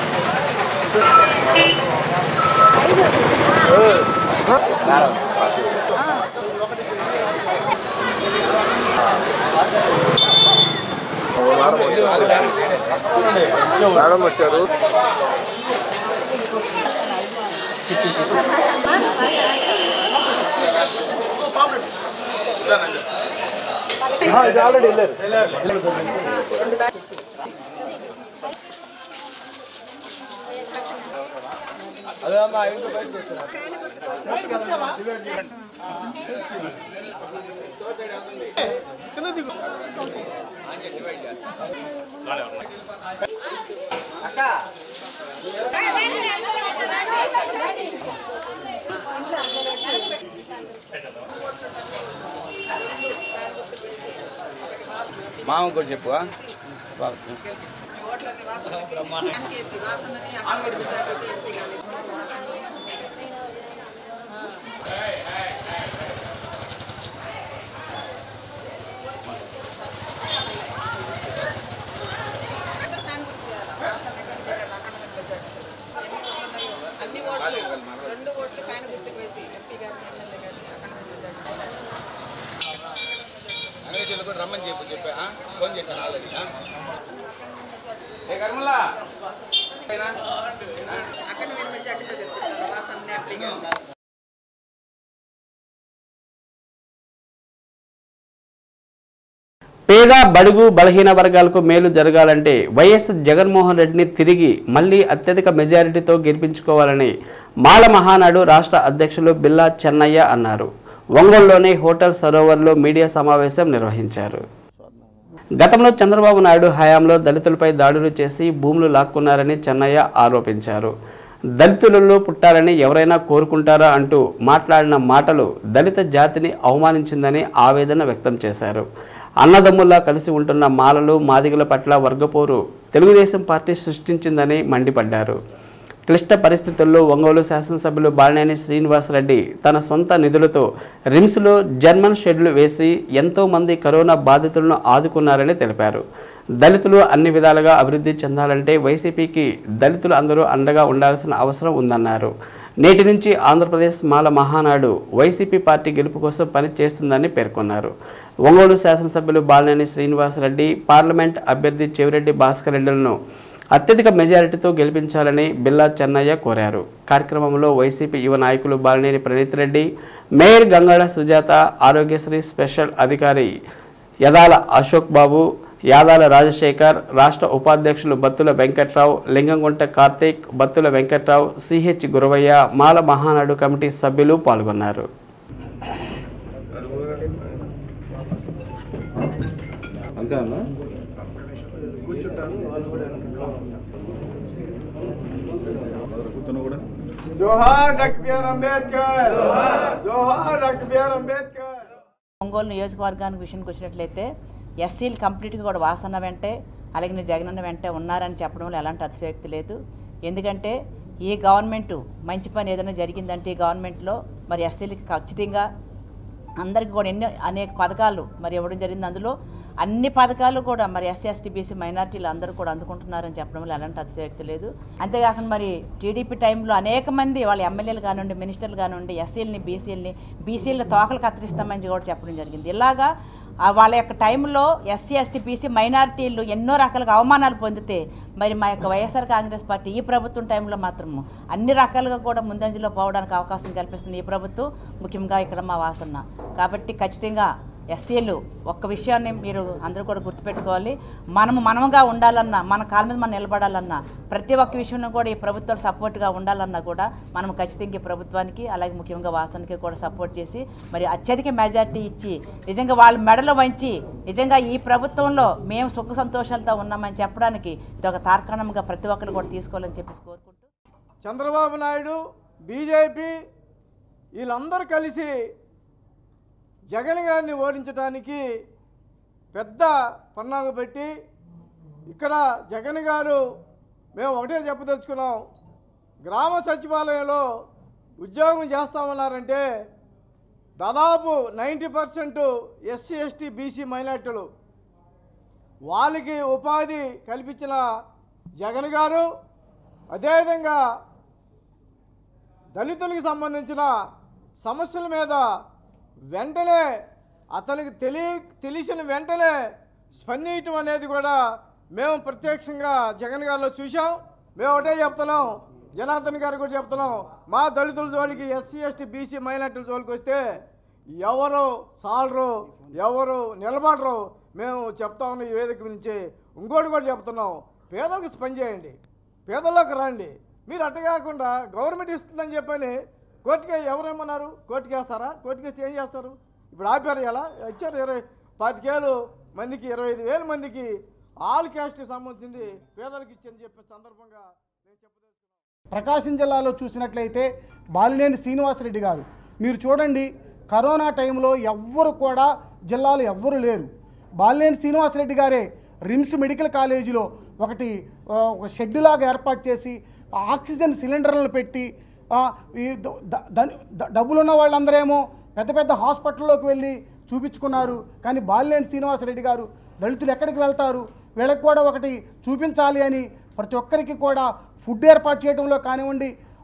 మామ కూడా చెప్పు రెండు ఓట్లు ఫ్యాన్ గుర్తుకు వేసి ఎంపీ గారిని ఎమ్మెల్యే గారిని అక్కడ
అంగరేజీలు కూడా రమ్మని చెప్పి చెప్పా ఆ? ఫోన్ చేశాను ఆల్రెడీ ఆ?
అక్కడ మీరు మెజార్టీతో తెప్పించాలి వాసన్ ఎంపీ గారు
పేద బడుగు బలహీన వర్గాలకు మేలు జరగాలంటే వైఎస్ జగన్మోహన్ రెడ్డిని తిరిగి మళ్లీ అత్యధిక మెజారిటీతో గెలిపించుకోవాలని మాల మహానాడు రాష్ట్ర అధ్యక్షులు బిల్లా చెన్నయ్య అన్నారు ఒంగోలులోని హోటల్ సరోవర్లో మీడియా సమావేశం నిర్వహించారు గతంలో చంద్రబాబు నాయుడు హయాంలో దళితులపై దాడులు చేసి భూములు లాక్కున్నారని చెన్నయ్య ఆరోపించారు దళితులలో పుట్టాలని ఎవరైనా కోరుకుంటారా అంటూ మాట్లాడిన మాటలు దళిత జాతిని అవమానించిందని ఆవేదన వ్యక్తం చేశారు అన్నదమ్ముల్లా కలిసి ఉంటున్న మాలలు మాదిగల పట్ల వర్గపోరు తెలుగుదేశం పార్టీ సృష్టించిందని మండిపడ్డారు క్లిష్ట పరిస్థితుల్లో ఒంగోలు శాసనసభ్యులు బాలినేని శ్రీనివాసరెడ్డి తన సొంత నిధులతో రిమ్స్లో జర్మన్ షెడ్లు వేసి ఎంతో మంది కరోనా బాధితులను ఆదుకున్నారని తెలిపారు దళితులు అన్ని విధాలుగా అభివృద్ధి చెందాలంటే వైసీపీకి దళితులు అందరూ అండగా ఉండాల్సిన అవసరం ఉందన్నారు నేటి నుంచి ఆంధ్రప్రదేశ్ మాల మహానాడు వైసీపీ పార్టీ గెలుపు కోసం పనిచేస్తుందని పేర్కొన్నారు ఒంగోలు శాసనసభ్యులు బాలినేని శ్రీనివాసరెడ్డి పార్లమెంట్ అభ్యర్థి చెవిరెడ్డి భాస్కర్ రెడ్డిలను అత్యధిక మెజారిటీతో గెలిపించాలని బిల్లా చెన్నయ్య కోరారు కార్యక్రమంలో వైసీపీ యువ నాయకులు బాలినేని ప్రణీత్ రెడ్డి మేయర్ గంగాడ సుజాత ఆరోగ్యశ్రీ స్పెషల్ అధికారి యదాల అశోక్ బాబు యాదాల రాజశేఖర్ రాష్ట్ర ఉపాధ్యక్షులు బత్తుల వెంకట్రావు లింగంగుంట కార్తీక్ బత్తుల వెంకట్రావు సిహెచ్ గురవయ్య మాల మహానాడు కమిటీ సభ్యులు పాల్గొన్నారు
అంతే అన్న జోహార్ డాక్టర్ బిఆర్ అంబేద్కర్ జోహార్ డాక్టర్ బిఆర్ అంబేద్కర్
ఒంగోలు నియోజకవర్గానికి విషయానికి వచ్చినట్లయితే ఎస్సీలు కంప్లీట్గా కూడా వాసన్న వెంటే అలాగే నీ జగనన్న వెంటే ఉన్నారని చెప్పడంలో ఎలాంటి అతిశయోక్తి లేదు ఎందుకంటే ఈ గవర్నమెంట్ మంచి పని ఏదైనా జరిగిందంటే ఈ గవర్నమెంట్లో మరి ఎస్సీలకి ఖచ్చితంగా అందరికీ కూడా ఎన్నో అనేక పథకాలు మరి ఇవ్వడం జరిగింది అందులో అన్ని పథకాలు కూడా మరి ఎస్సీ ఎస్టీ బీసీ మైనార్టీలు అందరూ కూడా అందుకుంటున్నారని చెప్పడంలో ఎలాంటి అతిశయోక్తి లేదు అంతేకాకుండా మరి టీడీపీ టైంలో అనేక మంది వాళ్ళ ఎమ్మెల్యేలు కానివ్వండి మినిస్టర్లు కానివ్వండి ఎస్సీలని బీసీలని బీసీలని తోకలు కత్తిరిస్తామని కూడా చెప్పడం జరిగింది ఇలాగా ఆ వాళ్ళ యొక్క టైంలో ఎస్సీ ఎస్టీ బీసీ మైనారిటీలు ఎన్నో రకాలుగా అవమానాలు పొందితే మరి మా యొక్క వైఎస్ఆర్ కాంగ్రెస్ పార్టీ ఈ ప్రభుత్వం టైంలో మాత్రము అన్ని రకాలుగా కూడా ముందంజలో పోవడానికి అవకాశం కల్పిస్తుంది ఈ ప్రభుత్వం ముఖ్యంగా ఇక్కడ మా వాసన్న కాబట్టి ఖచ్చితంగా ఎస్సీలు ఒక్క విషయాన్ని మీరు అందరూ కూడా గుర్తుపెట్టుకోవాలి మనము మనముగా ఉండాలన్నా మన కాళ్ళ మీద మనం నిలబడాలన్నా ప్రతి ఒక్క విషయంలో కూడా ఈ ప్రభుత్వాలు సపోర్ట్గా ఉండాలన్నా కూడా మనం ఖచ్చితంగా ఈ ప్రభుత్వానికి అలాగే ముఖ్యంగా వాసనకి కూడా సపోర్ట్ చేసి మరి అత్యధిక మెజార్టీ ఇచ్చి నిజంగా వాళ్ళు మెడలు వంచి నిజంగా ఈ ప్రభుత్వంలో మేము సుఖ సంతోషాలతో ఉన్నామని చెప్పడానికి ఇది ఒక తార్కాణంగా ప్రతి ఒక్కరు కూడా తీసుకోవాలని చెప్పేసి కోరుకుంటూ
చంద్రబాబు నాయుడు బీజేపీ వీళ్ళందరూ కలిసి జగన్ గారిని ఓడించడానికి పెద్ద పన్నాగ పెట్టి ఇక్కడ జగన్ గారు మేము ఒకటే చెప్పదలుచుకున్నాం గ్రామ సచివాలయంలో ఉద్యోగం చేస్తామన్నారంటే దాదాపు ninety percent SC ST BC మైనార్టీలు వాళ్ళకి ఉపాధి కల్పించిన జగన్ గారు అదేవిధంగా దళితులకు సంబంధించిన సమస్యల మీద వెంటనే అతనికి తెలియ తెలిసిన వెంటనే స్పందించడం అనేది కూడా మేము ప్రత్యక్షంగా జగన్ గారిలో చూసాం మేము ఒకటే చెప్తున్నాం జనార్దన్ గారు కూడా చెప్తున్నాం మా దళితుల జోలికి ఎస్సీ ఎస్టీ బీసీ మైనార్టీల జోలికి వస్తే ఎవరు సాలరు ఎవరు నిలబడరు మేము చెప్తా ఉన్న ఈ వేదిక నుంచి ఇంకోటి కూడా చెప్తున్నాం పేదలకు స్పంద చేయండి పేదల్లోకి రండి మీరు అట్ట కాకుండా గవర్నమెంట్ ఇస్తుందని చెప్పని కోర్టుకి ఎవరేమన్నారు కోర్టుకి వేస్తారా కోర్టుకి వేస్తే ఏం చేస్తారు ఇప్పుడు ఆపారు ఎలా ఇచ్చారు ఇరవై పాతికేలు మందికి ఇరవై ఐదు వేల మందికి ఆల్ క్యాస్ట్కి సంబంధించింది పేదలకు ఇచ్చని చెప్పే సందర్భంగా నేను చెప్పదలుచుకున్నాను
ప్రకాశం జిల్లాలో చూసినట్లయితే బాలినేని శ్రీనివాసరెడ్డి గారు మీరు చూడండి కరోనా టైంలో ఎవ్వరు కూడా జిల్లాలో ఎవ్వరు లేరు బాలినేని శ్రీనివాసరెడ్డి గారే రిమ్స్ మెడికల్ కాలేజీలో ఒకటి ఆ, ఒక షెడ్ లాగా ఏర్పాటు చేసి ఆక్సిజన్ సిలిండర్లను పెట్టి ఆ, ఈ ద- ద- ద- ద- డబ్బులున్న వాళ్ళందరేమో పెద్ద పెద్ద హాస్పిటల్లోకి వెళ్ళి చూపించుకున్నారు కానీ బాలినేని శ్రీనివాసరెడ్డి గారు దళితులు ఎక్కడికి వెళ్తారు వీళ్ళకి కూడా ఒకటి చూపించాలి అని ప్రతి ఒక్కరికి కూడా ఫుడ్ ఏర్పాటు చేయడంలో కానివ్వండి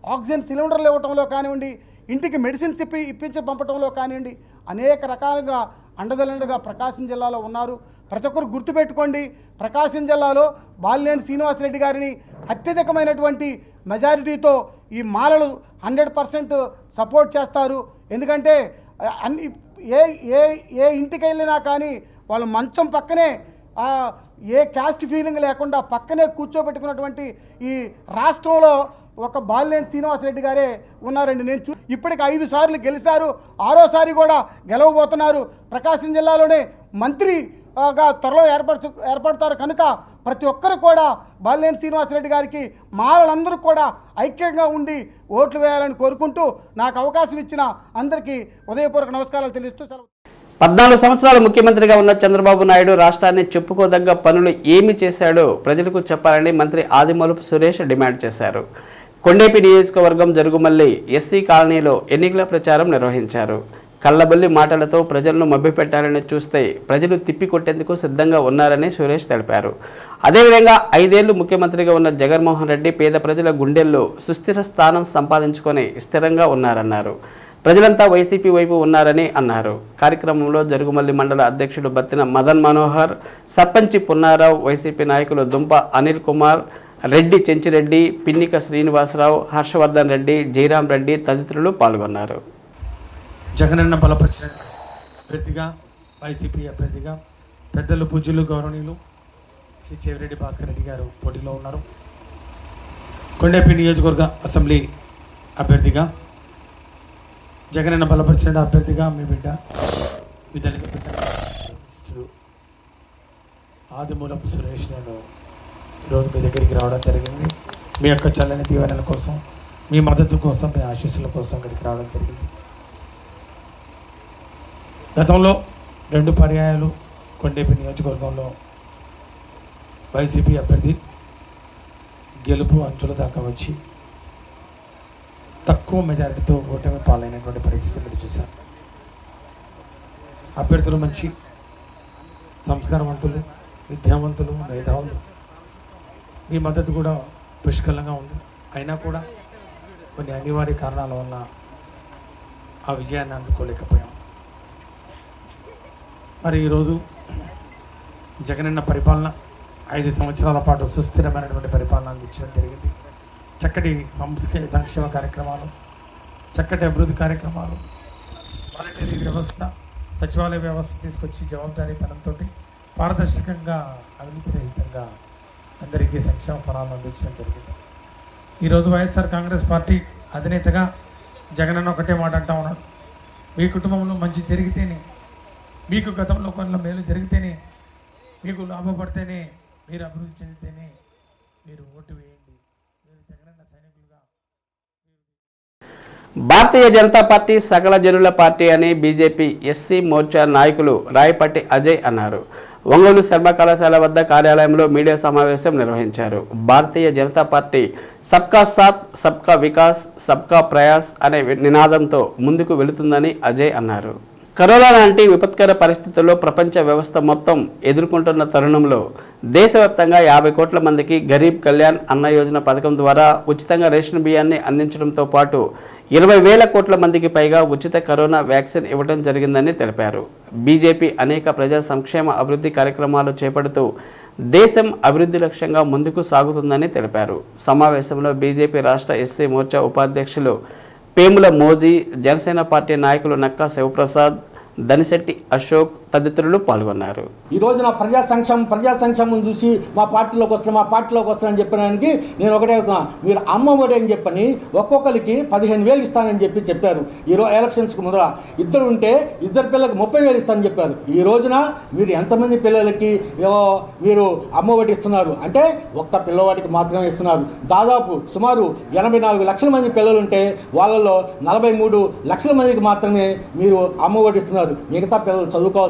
ఆక్సిజన్ సిలిండర్లు ఇవ్వటంలో కానివ్వండి ఇంటికి మెడిసిన్స్ ఇప్పి ఇప్పించి పంపటంలో కానివ్వండి అనేక రకాలుగా అండదలండగా ప్రకాశం జిల్లాలో ఉన్నారు ప్రతి ఒక్కరు గుర్తుపెట్టుకోండి ప్రకాశం జిల్లాలో బాలినేని శ్రీనివాసరెడ్డి గారిని అత్యధికమైనటువంటి మెజారిటీతో ఈ మాలలు హండ్రెడ్ పర్సెంట్ సపోర్ట్ చేస్తారు ఎందుకంటే ఆ, అన్ని ఏ ఏ ఏ ఇంటికి వెళ్ళినా కానీ వాళ్ళు మంచం పక్కనే ఆ, ఏ క్యాస్ట్ ఫీలింగ్ లేకుండా పక్కనే కూర్చోబెట్టుకున్నటువంటి ఈ రాష్ట్రంలో ఒక బాలినేని శ్రీనివాసరెడ్డి గారే ఉన్నారండి నేను చూ ఇప్పటికి ఐదు సార్లు గెలిచారు ఆరోసారి కూడా గెలవబోతున్నారు ప్రకాశం జిల్లాలోనే మంత్రి ఆ, గా త్వరలో ఏర్పడు ఏర్పడతారు కనుక ప్రతి ఒక్కరు కూడా బాలినేని శ్రీనివాసరెడ్డి గారికి మాలందరూ కూడా ఐక్యంగా ఉండి ఓట్లు వేయాలని కోరుకుంటూ నాకు అవకాశం ఇచ్చిన అందరికీ ఉదయపూర్వక నమస్కారాలు తెలియజేస్తూ సెలవు
పద్నాలుగు సంవత్సరాలు ముఖ్యమంత్రిగా ఉన్న చంద్రబాబు నాయుడు రాష్ట్రాన్ని చెప్పుకోదగ్గ పనులు ఏమి చేశాడో ప్రజలకు చెప్పాలని మంత్రి ఆదిమూలపు సురేష్ డిమాండ్ చేశారు కొండేపి నియోజకవర్గం జరుగుమల్లి ఎస్సీ కాలనీలో ఎన్నికల ప్రచారం నిర్వహించారు కళ్ళబల్లి మాటలతో ప్రజలను మభ్యపెట్టాలని చూస్తే ప్రజలు తిప్పికొట్టేందుకు సిద్ధంగా ఉన్నారని సురేష్ తెలిపారు అదేవిధంగా ఐదేళ్లు ముఖ్యమంత్రిగా ఉన్న జగన్మోహన్ రెడ్డి పేద ప్రజల గుండెల్లో సుస్థిర స్థానం సంపాదించుకొని స్థిరంగా ఉన్నారన్నారు ప్రజలంతా వైసీపీ వైపు ఉన్నారని అన్నారు కార్యక్రమంలో జరుగుమల్లి మండల అధ్యక్షుడు బత్తిన మదన్ మనోహర్ సర్పంచి పున్నారావు వైసీపీ నాయకులు దుంప అనిల్ కుమార్ రెడ్డి చెంచిరెడ్డి పిన్నిక శ్రీనివాసరావు హర్షవర్ధన్ రెడ్డి జయరాం రెడ్డి తదితరులు పాల్గొన్నారు
జగనన్న బలపరిచిన అభ్యర్థిగా వైసీపీ అభ్యర్థిగా పెద్దలు పూజ్యులు గౌరవనీయులు శ్రీ చెవిరెడ్డి భాస్కర్ రెడ్డి గారు పోటీలో ఉన్నారు కొండేపి నియోజకవర్గ అసెంబ్లీ అభ్యర్థిగా జగనన్న బలపరిచిన అభ్యర్థిగా మీ బిడ్డ మీ దళిత బిడ్డ మిస్టర్ ఆదిమూలపు సురేష్ నేను ఈరోజు మీ దగ్గరికి రావడం జరిగింది మీ యొక్క చల్లని దీవెనల కోసం మీ మద్దతు కోసం మీ ఆశీస్సుల కోసం ఇక్కడికి రావడం జరిగింది గతంలో రెండు పర్యాయాలు కొండేపి నియోజకవర్గంలో వైసీపీ అభ్యర్థి గెలుపు అంచుల దాకా వచ్చి తక్కువ మెజారిటీతో ఓటమి పాలైనటువంటి పరిస్థితి మీరు చూశారు అభ్యర్థులు మంచి సంస్కారవంతులు విద్యావంతులు మేధావులు మీ మద్దతు కూడా పుష్కలంగా ఉంది అయినా కూడా కొన్ని అనివార్య కారణాల వల్ల ఆ విజయాన్ని అందుకోలేకపోయాం మరి ఈరోజు జగనన్న పరిపాలన ఐదు సంవత్సరాల పాటు సుస్థిరమైనటువంటి పరిపాలన అందించడం జరిగింది చక్కటి సంస్క సంక్షేమ కార్యక్రమాలు చక్కటి అభివృద్ధి కార్యక్రమాలు వాలంటరీ వ్యవస్థ సచివాలయ వ్యవస్థ తీసుకొచ్చి జవాబుదారీతనంతో పారదర్శకంగా అవినీతి రహితంగా అందరికీ సంక్షేమ ఫలాలను అందించడం జరిగింది ఈరోజు వైఎస్ఆర్ కాంగ్రెస్ పార్టీ అధినేతగా జగనన్న ఒకటే మాట అంటా ఉన్నాడు మీ కుటుంబంలో మంచి జరిగితేనే మీకు గతంలో కొన్ని మేలు జరిగితేనే మీకు లాభపడితేనే మీరు అభివృద్ధి చెందితేనే మీరు ఓటు వేయండి మీరు జగనన్న సైనికులుగా
భారతీయ జనతా పార్టీ సకల జనుల పార్టీ అని బీజేపీ ఎస్సీ మోర్చా నాయకులు రాయపట్టి అజయ్ అన్నారు ఒంగోలు శర్మ కళాశాల వద్ద కార్యాలయంలో మీడియా సమావేశం నిర్వహించారు భారతీయ జనతా పార్టీ సబ్కా సాత్ సబ్కా వికాస్ సబ్కా ప్రయాస్ అనే నినాదంతో ముందుకు వెళుతుందని అజయ్ అన్నారు కరోనా లాంటి విపత్కర పరిస్థితుల్లో ప్రపంచ వ్యవస్థ మొత్తం ఎదుర్కొంటున్న తరుణంలో దేశవ్యాప్తంగా యాభై కోట్ల మందికి గరీబ్ కళ్యాణ్ అన్న యోజన పథకం ద్వారా ఉచితంగా రేషన్ బియ్యాన్ని అందించడంతో పాటు ఇరవై వేల కోట్ల మందికి పైగా ఉచిత కరోనా వ్యాక్సిన్ ఇవ్వడం జరిగిందని తెలిపారు బీజేపీ అనేక ప్రజా సంక్షేమ అభివృద్ధి కార్యక్రమాలు చేపడుతూ దేశం అభివృద్ధి లక్ష్యంగా ముందుకు సాగుతుందని తెలిపారు సమావేశంలో బీజేపీ రాష్ట్ర ఎస్సీ మోర్చా ఉపాధ్యక్షులు పేముల మోజీ జనసేన పార్టీ నాయకులు నక్కా శివప్రసాద్ దనిశెట్టి అశోక్ తదితరులు పాల్గొన్నారు
ఈ రోజున ప్రజా సంక్షేమం ప్రజా సంక్షేమం చూసి మా పార్టీలోకి వస్తున్నాం మా పార్టీలోకి వస్తానని చెప్పడానికి నేను ఒకటే చెప్తున్నా మీరు అమ్మ ఒడి అని చెప్పని ఒక్కొక్కరికి పదిహేను వేలు ఇస్తానని చెప్పి చెప్పారు ఈ రోజు ఎలక్షన్స్కి ముందర ఇద్దరు ఉంటే ఇద్దరు పిల్లలకు ముప్పై వేలు ఇస్తానని చెప్పారు ఈ రోజున మీరు ఎంతమంది పిల్లలకి ఏవో మీరు అమ్మ ఒడి ఇస్తున్నారు అంటే ఒక్క పిల్లవాడికి మాత్రమే ఇస్తున్నారు దాదాపు సుమారు ఎనభై నాలుగు లక్షల మంది పిల్లలు ఉంటే వాళ్ళలో నలభై మూడు లక్షల మందికి మాత్రమే మీరు అమ్మ ఒడి ఇస్తున్నారు మిగతా పిల్లలు చదువుకోవాల్సిన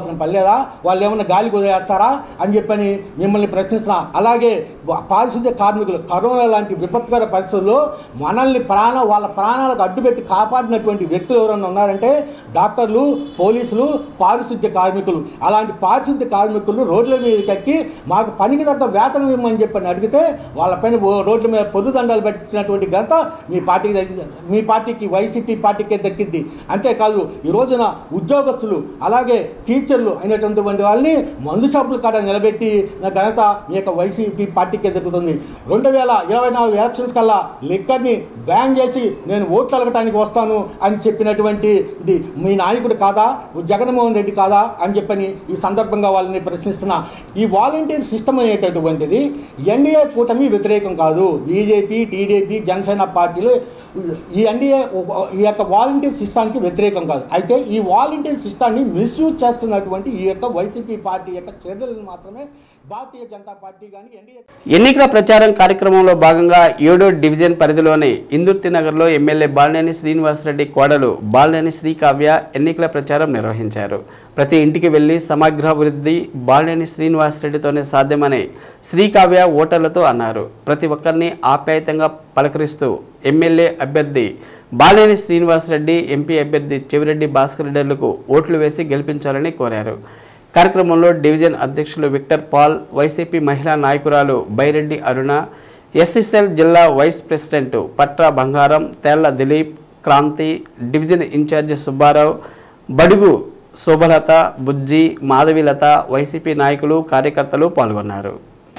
పట్టించుకోవాల్సిన పని లేదా వాళ్ళు ఏమన్నా గాలి కుదిరేస్తారా అని చెప్పని మిమ్మల్ని ప్రశ్నిస్తున్నా అలాగే వా- పారిశుద్ధ్య కార్మికులు కరోనా లాంటి విపత్కర పరిస్థితుల్లో మనల్ని ప్రాణ వాళ్ళ ప్రాణాలకు అడ్డుపెట్టి కాపాడినటువంటి వ్యక్తులు ఎవరైనా ఉన్నారంటే డాక్టర్లు పోలీసులు పారిశుద్ధ్య కార్మికులు అలాంటి పారిశుద్ధ్య కార్మికులు రోడ్ల మీదకి ఎక్కి మాకు పనికి తగ్గ వేతనం ఇవ్వమని చెప్పని అడిగితే వాళ్ళపైన ఓ- రోడ్ల మీద పొద్దుదండాలు పెట్టినటువంటి ఘనత మీ పార్టీకి దక్కి- మీ పార్టీకి వైసీపీ పార్టీకే దక్కింది అంతేకాదు ఈ రోజున ఉద్యోగస్తులు అలాగే టీచర్లు అయినటువంటి వాళ్ళని మందు షాపుల కాడ నిలబెట్టి నా ఘనత మీ యొక్క వైసీపీ పార్టీకే దక్కుతుంది రెండు వేల ఇరవై నాలుగు ఎలక్షన్స్ కల్లా లిక్కర్ని బ్యాన్ చేసి నేను ఓట్లు అలగటానికి వస్తాను అని చెప్పినటువంటి ఇది మీ నాయకుడు కాదా జగన్మోహన్ రెడ్డి కాదా అని చెప్పని ఈ సందర్భంగా వాళ్ళని ప్రశ్నిస్తున్నా ఈ వాలంటీర్ సిస్టమ్ అనేటటువంటిది ఎన్డీఏ కూటమి వ్యతిరేకం కాదు బీజేపీ టీడీపీ జనసేన పార్టీలు ఈ ఎన్డీఏ ఈ యొక్క వాలంటీర్ సిస్టానికి వ్యతిరేకం కాదు అయితే ఈ వాలంటీర్ సిస్టాన్ని మిస్యూజ్ చేస్తున్నటువంటి ఈ యొక్క వైసీపీ పార్టీ యొక్క చర్యలను మాత్రమే భారతీయ జనతా పార్టీ కానీ ఎన్డీఏ
ఎన్నికల ప్రచారం కార్యక్రమంలో భాగంగా ఏడో డివిజన్ పరిధిలోని ఇందుర్తి నగర్లో ఎమ్మెల్యే బాలినేని శ్రీనివాసరెడ్డి కోడలు బాలినేని శ్రీకావ్య ఎన్నికల ప్రచారం నిర్వహించారు ప్రతి ఇంటికి వెళ్లి సమగ్రాభివృద్ధి బాలినేని శ్రీనివాసరెడ్డితోనే సాధ్యమని శ్రీకావ్య ఓటర్లతో అన్నారు ప్రతి ఒక్కరిని ఆప్యాయతంగా పలకరిస్తూ ఎమ్మెల్యే అభ్యర్థి బాలినేని శ్రీనివాసరెడ్డి ఎంపీ అభ్యర్థి చెవిరెడ్డి భాస్కర్ రెడ్డిలకు ఓట్లు వేసి గెలిపించాలని కోరారు కార్యక్రమంలో డివిజన్ అధ్యక్షులు విక్టర్ పాల్ వైసీపీ మహిళా నాయకురాలు బైరెడ్డి అరుణ ఎస్ఎస్ఎల్ జిల్లా వైస్ ప్రెసిడెంట్ పట్రా బంగారం తేళ్ల దిలీప్ క్రాంతి డివిజన్ ఇన్ఛార్జి సుబ్బారావు బడుగు శోభలత బుజ్జి మాధవిలత వైసీపీ నాయకులు కార్యకర్తలు పాల్గొన్నారు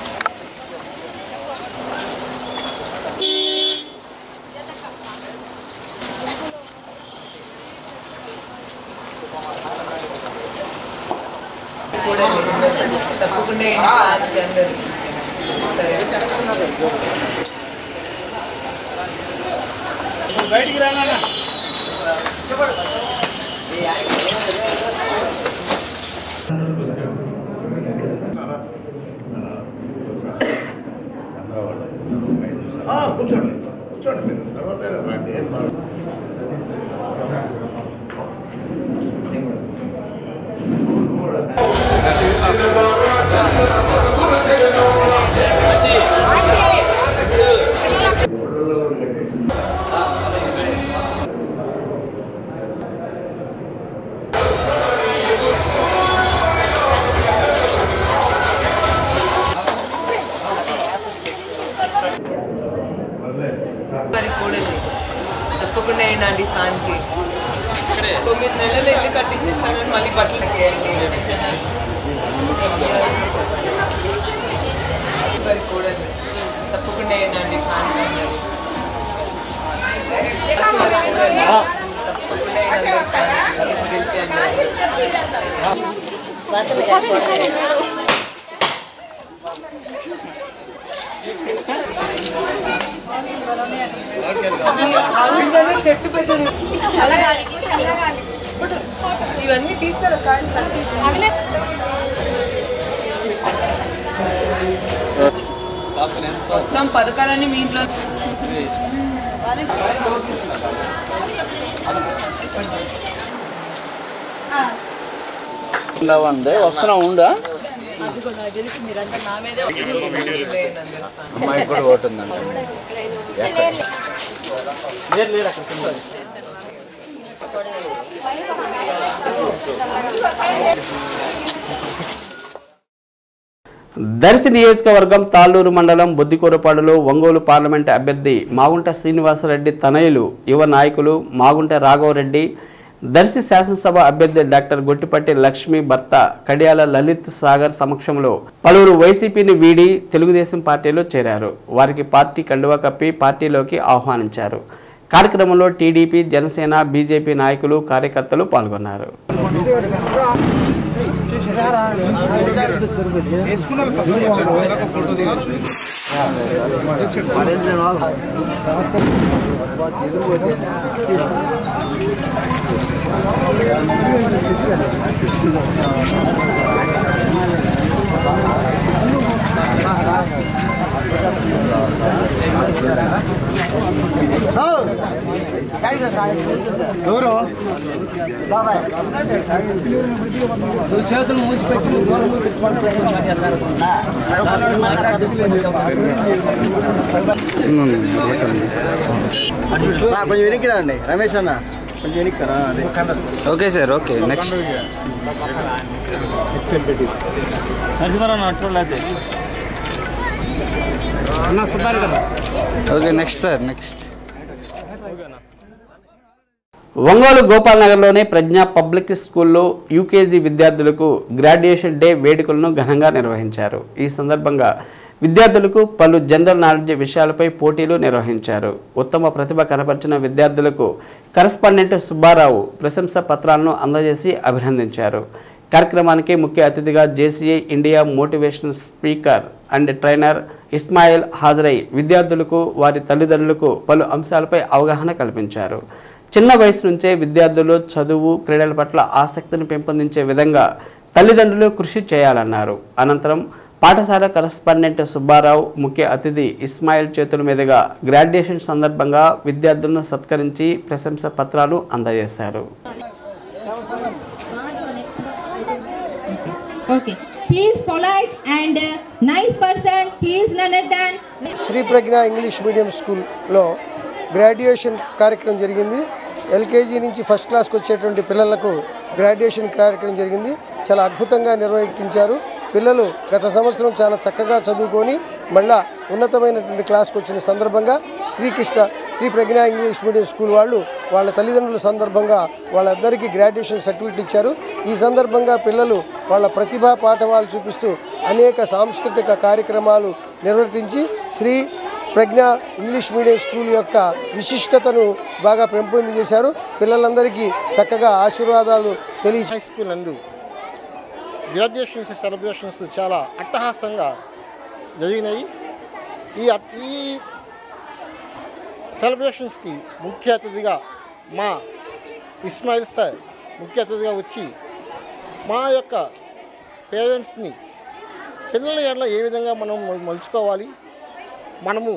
తప్పకుండా ఏంటి ఫ్యాన్స్ అందరు సరే
బయటికి రానా కూర్చోండి కూర్చోండి మీరు తర్వాత రండి ఏం బాధ.
మరి కూడలి తప్పకుండా ఏంటండి ఫ్యాన్కి తొమ్మిది నెలలు ఇల్లు కట్టించేస్తానని మళ్ళీ బట్టలకి వేయండి మరి కూడలి తప్పకుండా ఏంటండి ఫ్యాన్ తప్పకుండా ఏంటండి ఫ్యాన్ గెలిచేయండి హౌస్ లోనే చెట్టు పెద్దది ఇవన్నీ తీస్తారు కానీ మొత్తం పథకాలన్నీ మీ ఇంట్లో
ఉంది వస్తున్నా ఉందా
అదిగో నాకు తెలిసి మీరంతా నా మీదే
అమ్మాయికి కూడా ఓటు ఉందంట ఎక్కడ లేదు లేదు అక్కడ కింద.
దర్శి నియోజకవర్గం తాళ్ళూరు మండలం బొద్దికూరపాడులో ఒంగోలు పార్లమెంటు అభ్యర్థి మాగుంట శ్రీనివాసరెడ్డి తనయులు యువ నాయకులు మాగుంట రాఘవరెడ్డి దర్శి శాసనసభ అభ్యర్థి డాక్టర్ గొట్టిపట్టి లక్ష్మి భర్త కడియాల లలిత్ సాగర్ సమక్షంలో పలువురు వైసీపీని వీడి తెలుగుదేశం పార్టీలో చేరారు వారికి పార్టీ కండువా కప్పి పార్టీలోకి ఆహ్వానించారు కార్యక్రమంలో టీడీపీ జనసేన బీజేపీ నాయకులు కార్యకర్తలు పాల్గొన్నారు
గాడి
ఎవరు నువ్వు చేతులు మూసిపెట్టి నువ్వు దూరం
కొంచెం వెనక్కి రండి రమేష్ అన్న కొంచెం వెనక్కి రా ఓకే సార్ ఓకే నెక్స్ట్
అన్న సుబ్బారు కదా
okay next sir next
Ongole Gopal నగర్లోని ప్రజ్ఞా పబ్లిక్ స్కూల్లో యూకేజీ విద్యార్థులకు గ్రాడ్యుయేషన్ డే వేడుకలను ఘనంగా నిర్వహించారు ఈ సందర్భంగా విద్యార్థులకు పలు జనరల్ నాలెడ్జ్ విషయాలపై పోటీలు నిర్వహించారు ఉత్తమ ప్రతిభ కనపరిచిన విద్యార్థులకు కరస్పాండెంట్ సుబ్బారావు ప్రశంసా పత్రాలను అందజేసి అభినందించారు కార్యక్రమానికి ముఖ్య అతిథిగా JCI India motivational speaker and trainer Ismail హాజరై విద్యార్థులకు వారి తల్లిదండ్రులకు పలు అంశాలపై అవగాహన కల్పించారు చిన్న వయసు నుంచే విద్యార్థులు చదువు క్రీడల పట్ల ఆసక్తిని పెంపొందించే విధంగా తల్లిదండ్రులు కృషి చేయాలన్నారు అనంతరం పాఠశాల కరస్పాండెంట్ సుబ్బారావు ముఖ్య అతిథి ఇస్మాయిల్ చేతుల మీదుగా గ్రాడ్యుయేషన్ సందర్భంగా విద్యార్థులను సత్కరించి ప్రశంస పత్రాలు అందజేశారు
Okay. He is polite and uh, nice person. He is learned and
Shri Pragna English medium స్కూల్లో గ్రాడ్యుయేషన్ కార్యక్రమం జరిగింది ఎల్కేజీ నుంచి ఫస్ట్ క్లాస్కి వచ్చేటువంటి పిల్లలకు గ్రాడ్యుయేషన్ కార్యక్రమం జరిగింది చాలా అద్భుతంగా నిర్వహించారు పిల్లలు గత సంవత్సరం చాలా చక్కగా చదువుకొని మళ్ళా ఉన్నతమైనటువంటి క్లాస్కి వచ్చిన సందర్భంగా Srikrishna Shri Pragna English medium school వాళ్ళు వాళ్ళ తల్లిదండ్రుల సందర్భంగా వాళ్ళందరికీ గ్రాడ్యుయేషన్ సర్టిఫికేట్ ఇచ్చారు ఈ సందర్భంగా పిల్లలు వాళ్ళ ప్రతిభా పాఠవాలు చూపిస్తూ అనేక సాంస్కృతిక కార్యక్రమాలు నిర్వర్తించి Shri Pragna English medium school యొక్క విశిష్టతను బాగా పెంపొందించేశారు పిల్లలందరికీ చక్కగా ఆశీర్వాదాలు తెలియ
హై స్కూల్ నందు గ్రాడ్యుయేషన్స్ సెలబ్రేషన్స్ చాలా అట్టహాసంగా జరిగినాయి ఈ అట్- ఈ సెలబ్రేషన్స్కి ముఖ్య అతిథిగా మా ఇస్మాయిల్ సార్ ముఖ్య అతిథిగా వచ్చి మా యొక్క పేరెంట్స్ని పిల్లల ఎడల ఏ విధంగా మనం మలుచుకోవాలి మనము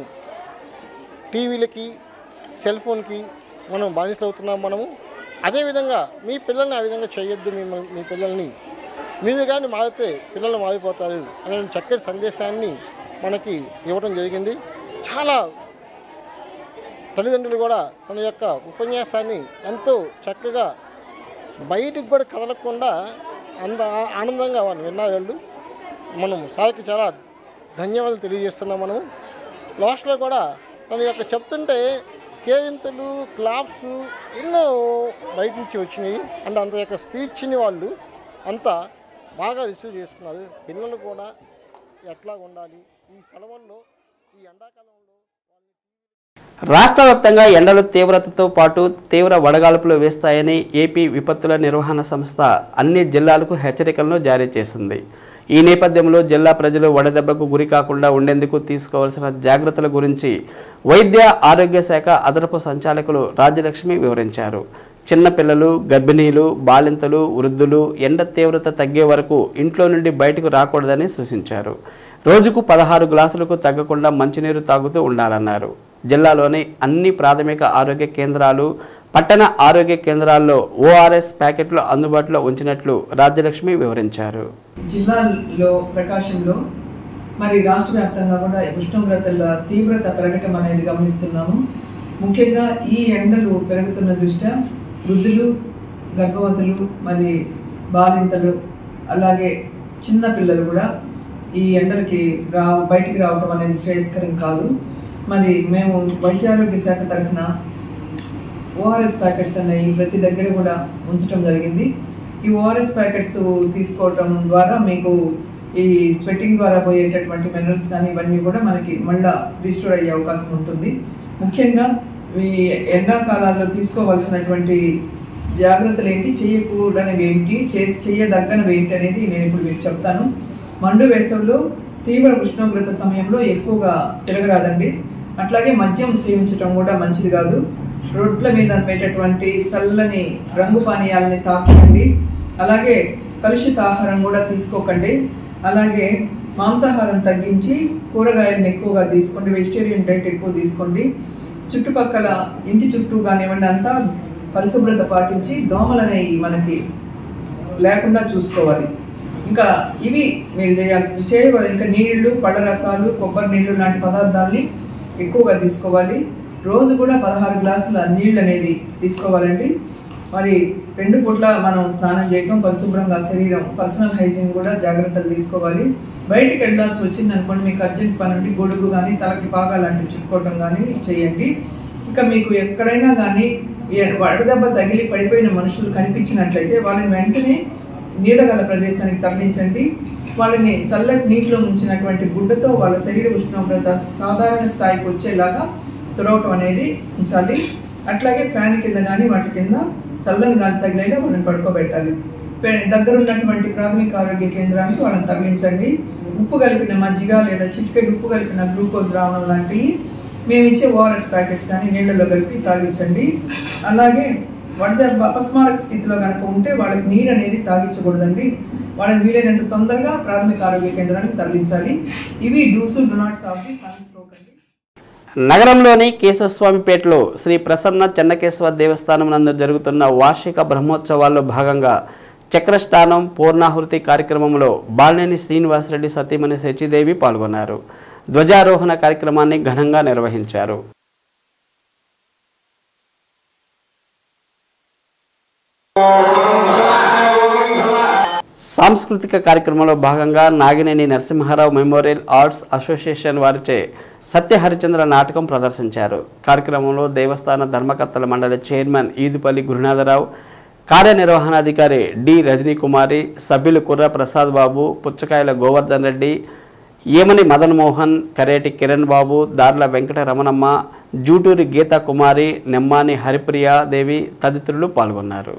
టీవీలకి సెల్ ఫోన్కి మనం బానిసలు అవుతున్నాం మనము అదేవిధంగా మీ పిల్లల్ని ఆ విధంగా చేయొద్దు మీ మీ పిల్లల్ని మీరు కానీ మారితే పిల్లలు మారిపోతారు అనే చక్కటి సందేశాన్ని మనకి ఇవ్వడం జరిగింది చాలా తల్లిదండ్రులు కూడా తన యొక్క ఉపన్యాసాన్ని ఎంతో చక్కగా బయటికి కూడా కదలకుండా అంద ఆనందంగా వాళ్ళు విన్నారు వాళ్ళు మనం సార్కి చాలా ధన్యవాదాలు తెలియజేస్తున్నాం మనము లాస్ట్లో కూడా తన యొక్క చెప్తుంటే కేరింతలు క్లాప్స్ ఎన్నో బయట నుంచి వచ్చినాయి అండ్ అంత యొక్క స్పీచ్ని వాళ్ళు అంతా బాగా రిసీవ్ చేసుకున్నారు పిల్లలు కూడా ఎట్లా ఉండాలి ఈ సెలవుల్లో ఈ ఎండాకాలంలో
రాష్ట్ర వ్యాప్తంగా ఎండలు తీవ్రతతో పాటు తీవ్ర వడగాల్పులు వేస్తాయని ఏపీ విపత్తుల నిర్వహణ సంస్థ అన్ని జిల్లాలకు హెచ్చరికలను జారీ చేసింది ఈ నేపథ్యంలో జిల్లా ప్రజలు వడదెబ్బకు గురి కాకుండా ఉండేందుకు తీసుకోవాల్సిన జాగ్రత్తల గురించి వైద్య ఆరోగ్య శాఖ అదనపు సంచాలకులు రాజ్యలక్ష్మి వివరించారు చిన్నపిల్లలు గర్భిణీలు బాలింతలు వృద్ధులు ఎండ తీవ్రత తగ్గే వరకు ఇంట్లో నుండి బయటకు రాకూడదని సూచించారు రోజుకు పదహారు గ్లాసులకు తగ్గకుండా మంచినీరు తాగుతూ ఉండాలన్నారు జిల్లాలోని అన్ని ప్రాథమిక ఆరోగ్య కేంద్రాలు పట్టణ ఆరోగ్య కేంద్రాల్లో ఓఆర్ఎస్ ప్యాకెట్లు అందుబాటులో ఉంచినట్లు రాజ్యలక్ష్మి వివరించారు
జిల్లాలో ప్రకాశంలో మరి రాష్ట్ర వ్యాప్తంగా కూడా ఉష్ణోగ్రతల తీవ్రత పెరగటం అనేది గమనిస్తున్నాము ముఖ్యంగా ఈ ఎండలు పెరుగుతున్న దృష్ట్యా వృద్ధులు గర్భవతులు మరి బాలింతలు అలాగే చిన్న పిల్లలు కూడా ఈ ఎండలకి రా బయటికి రావటం అనేది శ్రేయస్కరం కాదు మరి మేము వైద్యారోగ్య శాఖ తరఫున ఓఆర్ఎస్ ప్యాకెట్స్ అనేవి ప్రతి దగ్గర కూడా ఉంచడం జరిగింది ఈ ఓఆర్ఎస్ ప్యాకెట్స్ తీసుకోవటం ద్వారా మీకు ఈ స్వెట్టింగ్ ద్వారా పోయేటటువంటి మినరల్స్ కానీ ఇవన్నీ కూడా మనకి మళ్ళా రిస్టోర్ అయ్యే అవకాశం ఉంటుంది ముఖ్యంగా ఈ ఎండాకాలాల్లో తీసుకోవాల్సినటువంటి జాగ్రత్తలు ఏంటి చేయకూడనివి ఏంటి చే- చేయదగ్గనవి ఏంటి అనేది నేను ఇప్పుడు మీకు చెప్తాను మండు వేసవిలో తీవ్ర ఉష్ణోగ్రత సమయంలో ఎక్కువగా తిరగరాదండి అట్లాగే మద్యం సేవించడం కూడా మంచిది కాదు రోడ్ల మీద పెట్టేటువంటి చల్లని రంగు పానీయాలని తాకండి అలాగే కలుషిత ఆహారం కూడా తీసుకోకండి అలాగే మాంసాహారం తగ్గించి కూరగాయలను ఎక్కువగా తీసుకోండి వెజిటేరియన్ డైట్ ఎక్కువ తీసుకోండి చుట్టుపక్కల ఇంటి చుట్టూ కానివ్వండి అంతా పరిశుభ్రత పాటించి దోమలు అనేవి మనకి లేకుండా చూసుకోవాలి ఇంకా ఇవి మీరు చేయాల్సి చేయవాలి ఇంకా నీళ్లు పళ్ళ రసాలు కొబ్బరి నీళ్లు లాంటి పదార్థాలని ఎక్కువగా తీసుకోవాలి రోజు కూడా పదహారు గ్లాసుల నీళ్ళు అనేది తీసుకోవాలండి మరి రెండు పూట్ల మనం స్నానం చేయటం పరిశుభ్రంగా శరీరం పర్సనల్ హైజీన్ కూడా జాగ్రత్తలు తీసుకోవాలి బయటికి వెళ్ళాల్సి వచ్చింది అనుకోండి మీకు అర్జెంట్ పని ఉండి గొడుగు కానీ తలకి పాగా లాంటివి చుట్టుకోవటం కానీ చేయండి ఇంకా మీకు ఎక్కడైనా కానీ వడదెబ్బ తగిలి పడిపోయిన మనుషులు కనిపించినట్లయితే వాళ్ళని వెంటనే నీడగల ప్రదేశానికి తరలించండి వాళ్ళని చల్లటి నీటిలో ఉంచినటువంటి గుడ్డతో వాళ్ళ శరీర ఉష్ణోగ్రత సాధారణ స్థాయికి వచ్చేలాగా తుడవటం అనేది ఉంచాలి అట్లాగే ఫ్యాన్ కింద కానీ వాటి కింద చల్లని గాలి తగిలేలా వాళ్ళని పడుకోబెట్టాలి పె- దగ్గర ఉన్నటువంటి ప్రాథమిక ఆరోగ్య కేంద్రానికి వాళ్ళని తరలించండి ఉప్పు కలిపిన మజ్జిగ లేదా చిటికెడు ఉప్పు కలిపిన గ్లూకోజ్ ద్రావణం లాంటివి మేము ఇచ్చే ఓఆర్ఎస్ ప్యాకెట్స్ కానీ నీళ్ళలో కలిపి తాగించండి అలాగే వడదెబ్బ అపస్మారక స్థితిలో కనుక ఉంటే వాళ్ళకి నీరు అనేది తాగించకూడదండి వాళ్ళని వీలైనంత తొందరగా ప్రాథమిక ఆరోగ్య కేంద్రానికి తరలించాలి ఇవి do's do not of the sunstroke అండి
నగరంలోని కేశవస్వామిపేటలో శ్రీ ప్రసన్న చెన్నకేశవ దేవస్థానం నందు జరుగుతున్న వార్షిక బ్రహ్మోత్సవాల్లో భాగంగా చక్రస్నానం పూర్ణాహుతి కార్యక్రమంలో బాలినేని శ్రీనివాసరెడ్డి సతీమణి శచిదేవి పాల్గొన్నారు ధ్వజారోహణ కార్యక్రమాన్ని ఘనంగా నిర్వహించారు సాంస్కృతిక కార్యక్రమంలో భాగంగా Nagineni Narasimha Rao memorial arts association వారిచే సత్య హరిచంద్ర నాటకం ప్రదర్శించారు కార్యక్రమంలో దేవస్థాన ధర్మకర్తల మండలి చైర్మన్ ఈదుపల్లి గురునాథరావు కార్యనిర్వహణాధికారి డి రజనీకుమారి సభ్యులు కుర్ర ప్రసాద్ బాబు పుచ్చకాయల గోవర్ధన్ రెడ్డి ఏమని మదన్ మోహన్ కరేటి కిరణ్ బాబు దార్ల వెంకట రమణమ్మ జూటూరి గీతా కుమారి నెమ్మాని హరిప్రియ దేవి తదితరులు పాల్గొన్నారు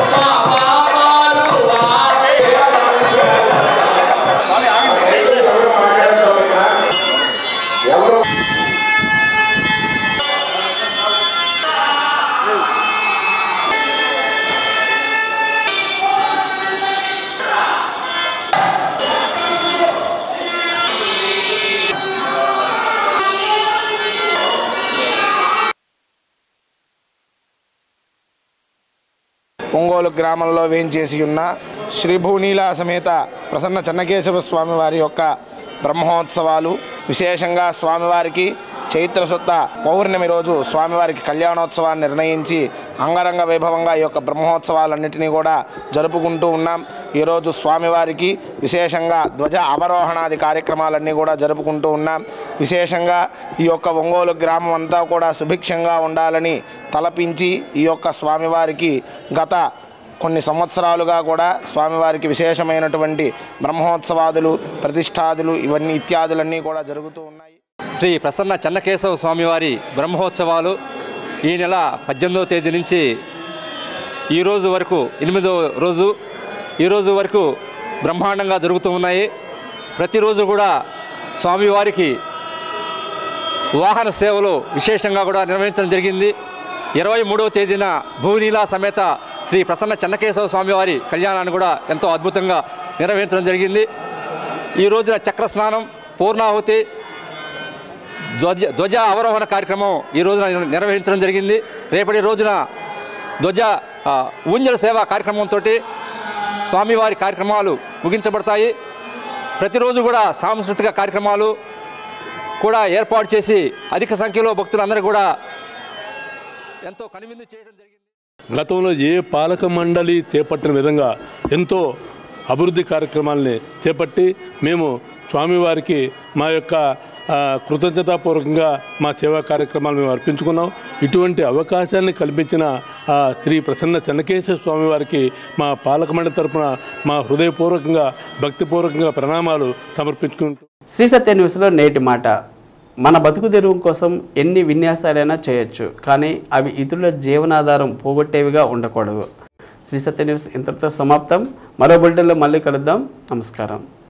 ఒంగోలు గ్రామంలో వేంచేసి ఉన్న శ్రీ భూనీలా సమేత ప్రసన్న చెన్నకేశవ స్వామి వారి యొక్క బ్రహ్మోత్సవాలు విశేషంగా స్వామివారికి చైత్ర శుద్ధ పౌర్ణమి రోజు స్వామివారికి కళ్యాణోత్సవాన్ని నిర్ణయించి అంగరంగ వైభవంగా ఈ యొక్క బ్రహ్మోత్సవాలన్నింటినీ కూడా జరుపుకుంటూ ఉన్నాం ఈరోజు స్వామివారికి విశేషంగా ధ్వజ అవరోహణాది కార్యక్రమాలన్నీ కూడా జరుపుకుంటూ ఉన్నాం విశేషంగా ఈ యొక్క ఒంగోలు గ్రామం అంతా కూడా సుభిక్షంగా ఉండాలని తలపించి ఈ యొక్క స్వామివారికి గత కొన్ని సంవత్సరాలుగా కూడా స్వామివారికి విశేషమైనటువంటి బ్రహ్మోత్సవాదులు ప్రతిష్టాదులు ఇవన్నీ ఇత్యాదులన్నీ కూడా జరుగుతూ ఉన్నాయి
శ్రీ ప్రసన్న చెన్నకేశవ స్వామివారి బ్రహ్మోత్సవాలు ఈ నెల పద్దెనిమిదవ తేదీ నుంచి ఈ రోజు వరకు ఎనిమిదవ రోజు ఈ రోజు వరకు బ్రహ్మాండంగా జరుగుతూ ఉన్నాయి ప్రతిరోజు కూడా స్వామివారికి వాహన సేవలు విశేషంగా కూడా నిర్వహించడం జరిగింది ఇరవై మూడవ తేదీన భూనీలా సమేత శ్రీ ప్రసన్న చెన్నకేశవ స్వామివారి కళ్యాణాన్ని కూడా ఎంతో అద్భుతంగా నిర్వహించడం జరిగింది ఈ రోజున చక్ర స్నానం పూర్ణాహుతి ధ్వజ ధ్వజ అవరోహణ కార్యక్రమం ఈ రోజున నిర్వహించడం జరిగింది రేపటి రోజున ధ్వజ ఆ, ఊంజల సేవ కార్యక్రమంతో స్వామివారి కార్యక్రమాలు ముగించబడతాయి ప్రతిరోజు కూడా సాంస్కృతిక కార్యక్రమాలు కూడా ఏర్పాటు చేసి అధిక సంఖ్యలో భక్తులందరూ కూడా ఎంతో కనువిందు చేయడం జరిగింది
గతంలో ఏ పాలక మండలి చేపట్టిన విధంగా ఎంతో అభివృద్ధి కార్యక్రమాలని చేపట్టి మేము స్వామివారికి మా యొక్క ఆ, కృతజ్ఞతాపూర్వకంగా మా సేవా కార్యక్రమాలు మేము అర్పించుకున్నాం ఇటువంటి అవకాశాన్ని కల్పించిన ఆ శ్రీ ప్రసన్న చెన్నకేశ్వర స్వామివారికి మా పాలక మండలి తరపున మా హృదయపూర్వకంగా భక్తిపూర్వకంగా ప్రణామాలు సమర్పించుకుంటూ
శ్రీ సత్య న్యూస్లో నేటి మాట మన బతుకు తెరువు కోసం ఎన్ని విన్యాసాలైనా చేయొచ్చు కానీ అవి ఇతరుల జీవనాధారం పోగొట్టేవిగా ఉండకూడదు శ్రీ సత్య న్యూస్ ఇంతటితో సమాప్తం మరో బులెటిన్లో మళ్ళీ కలుద్దాం నమస్కారం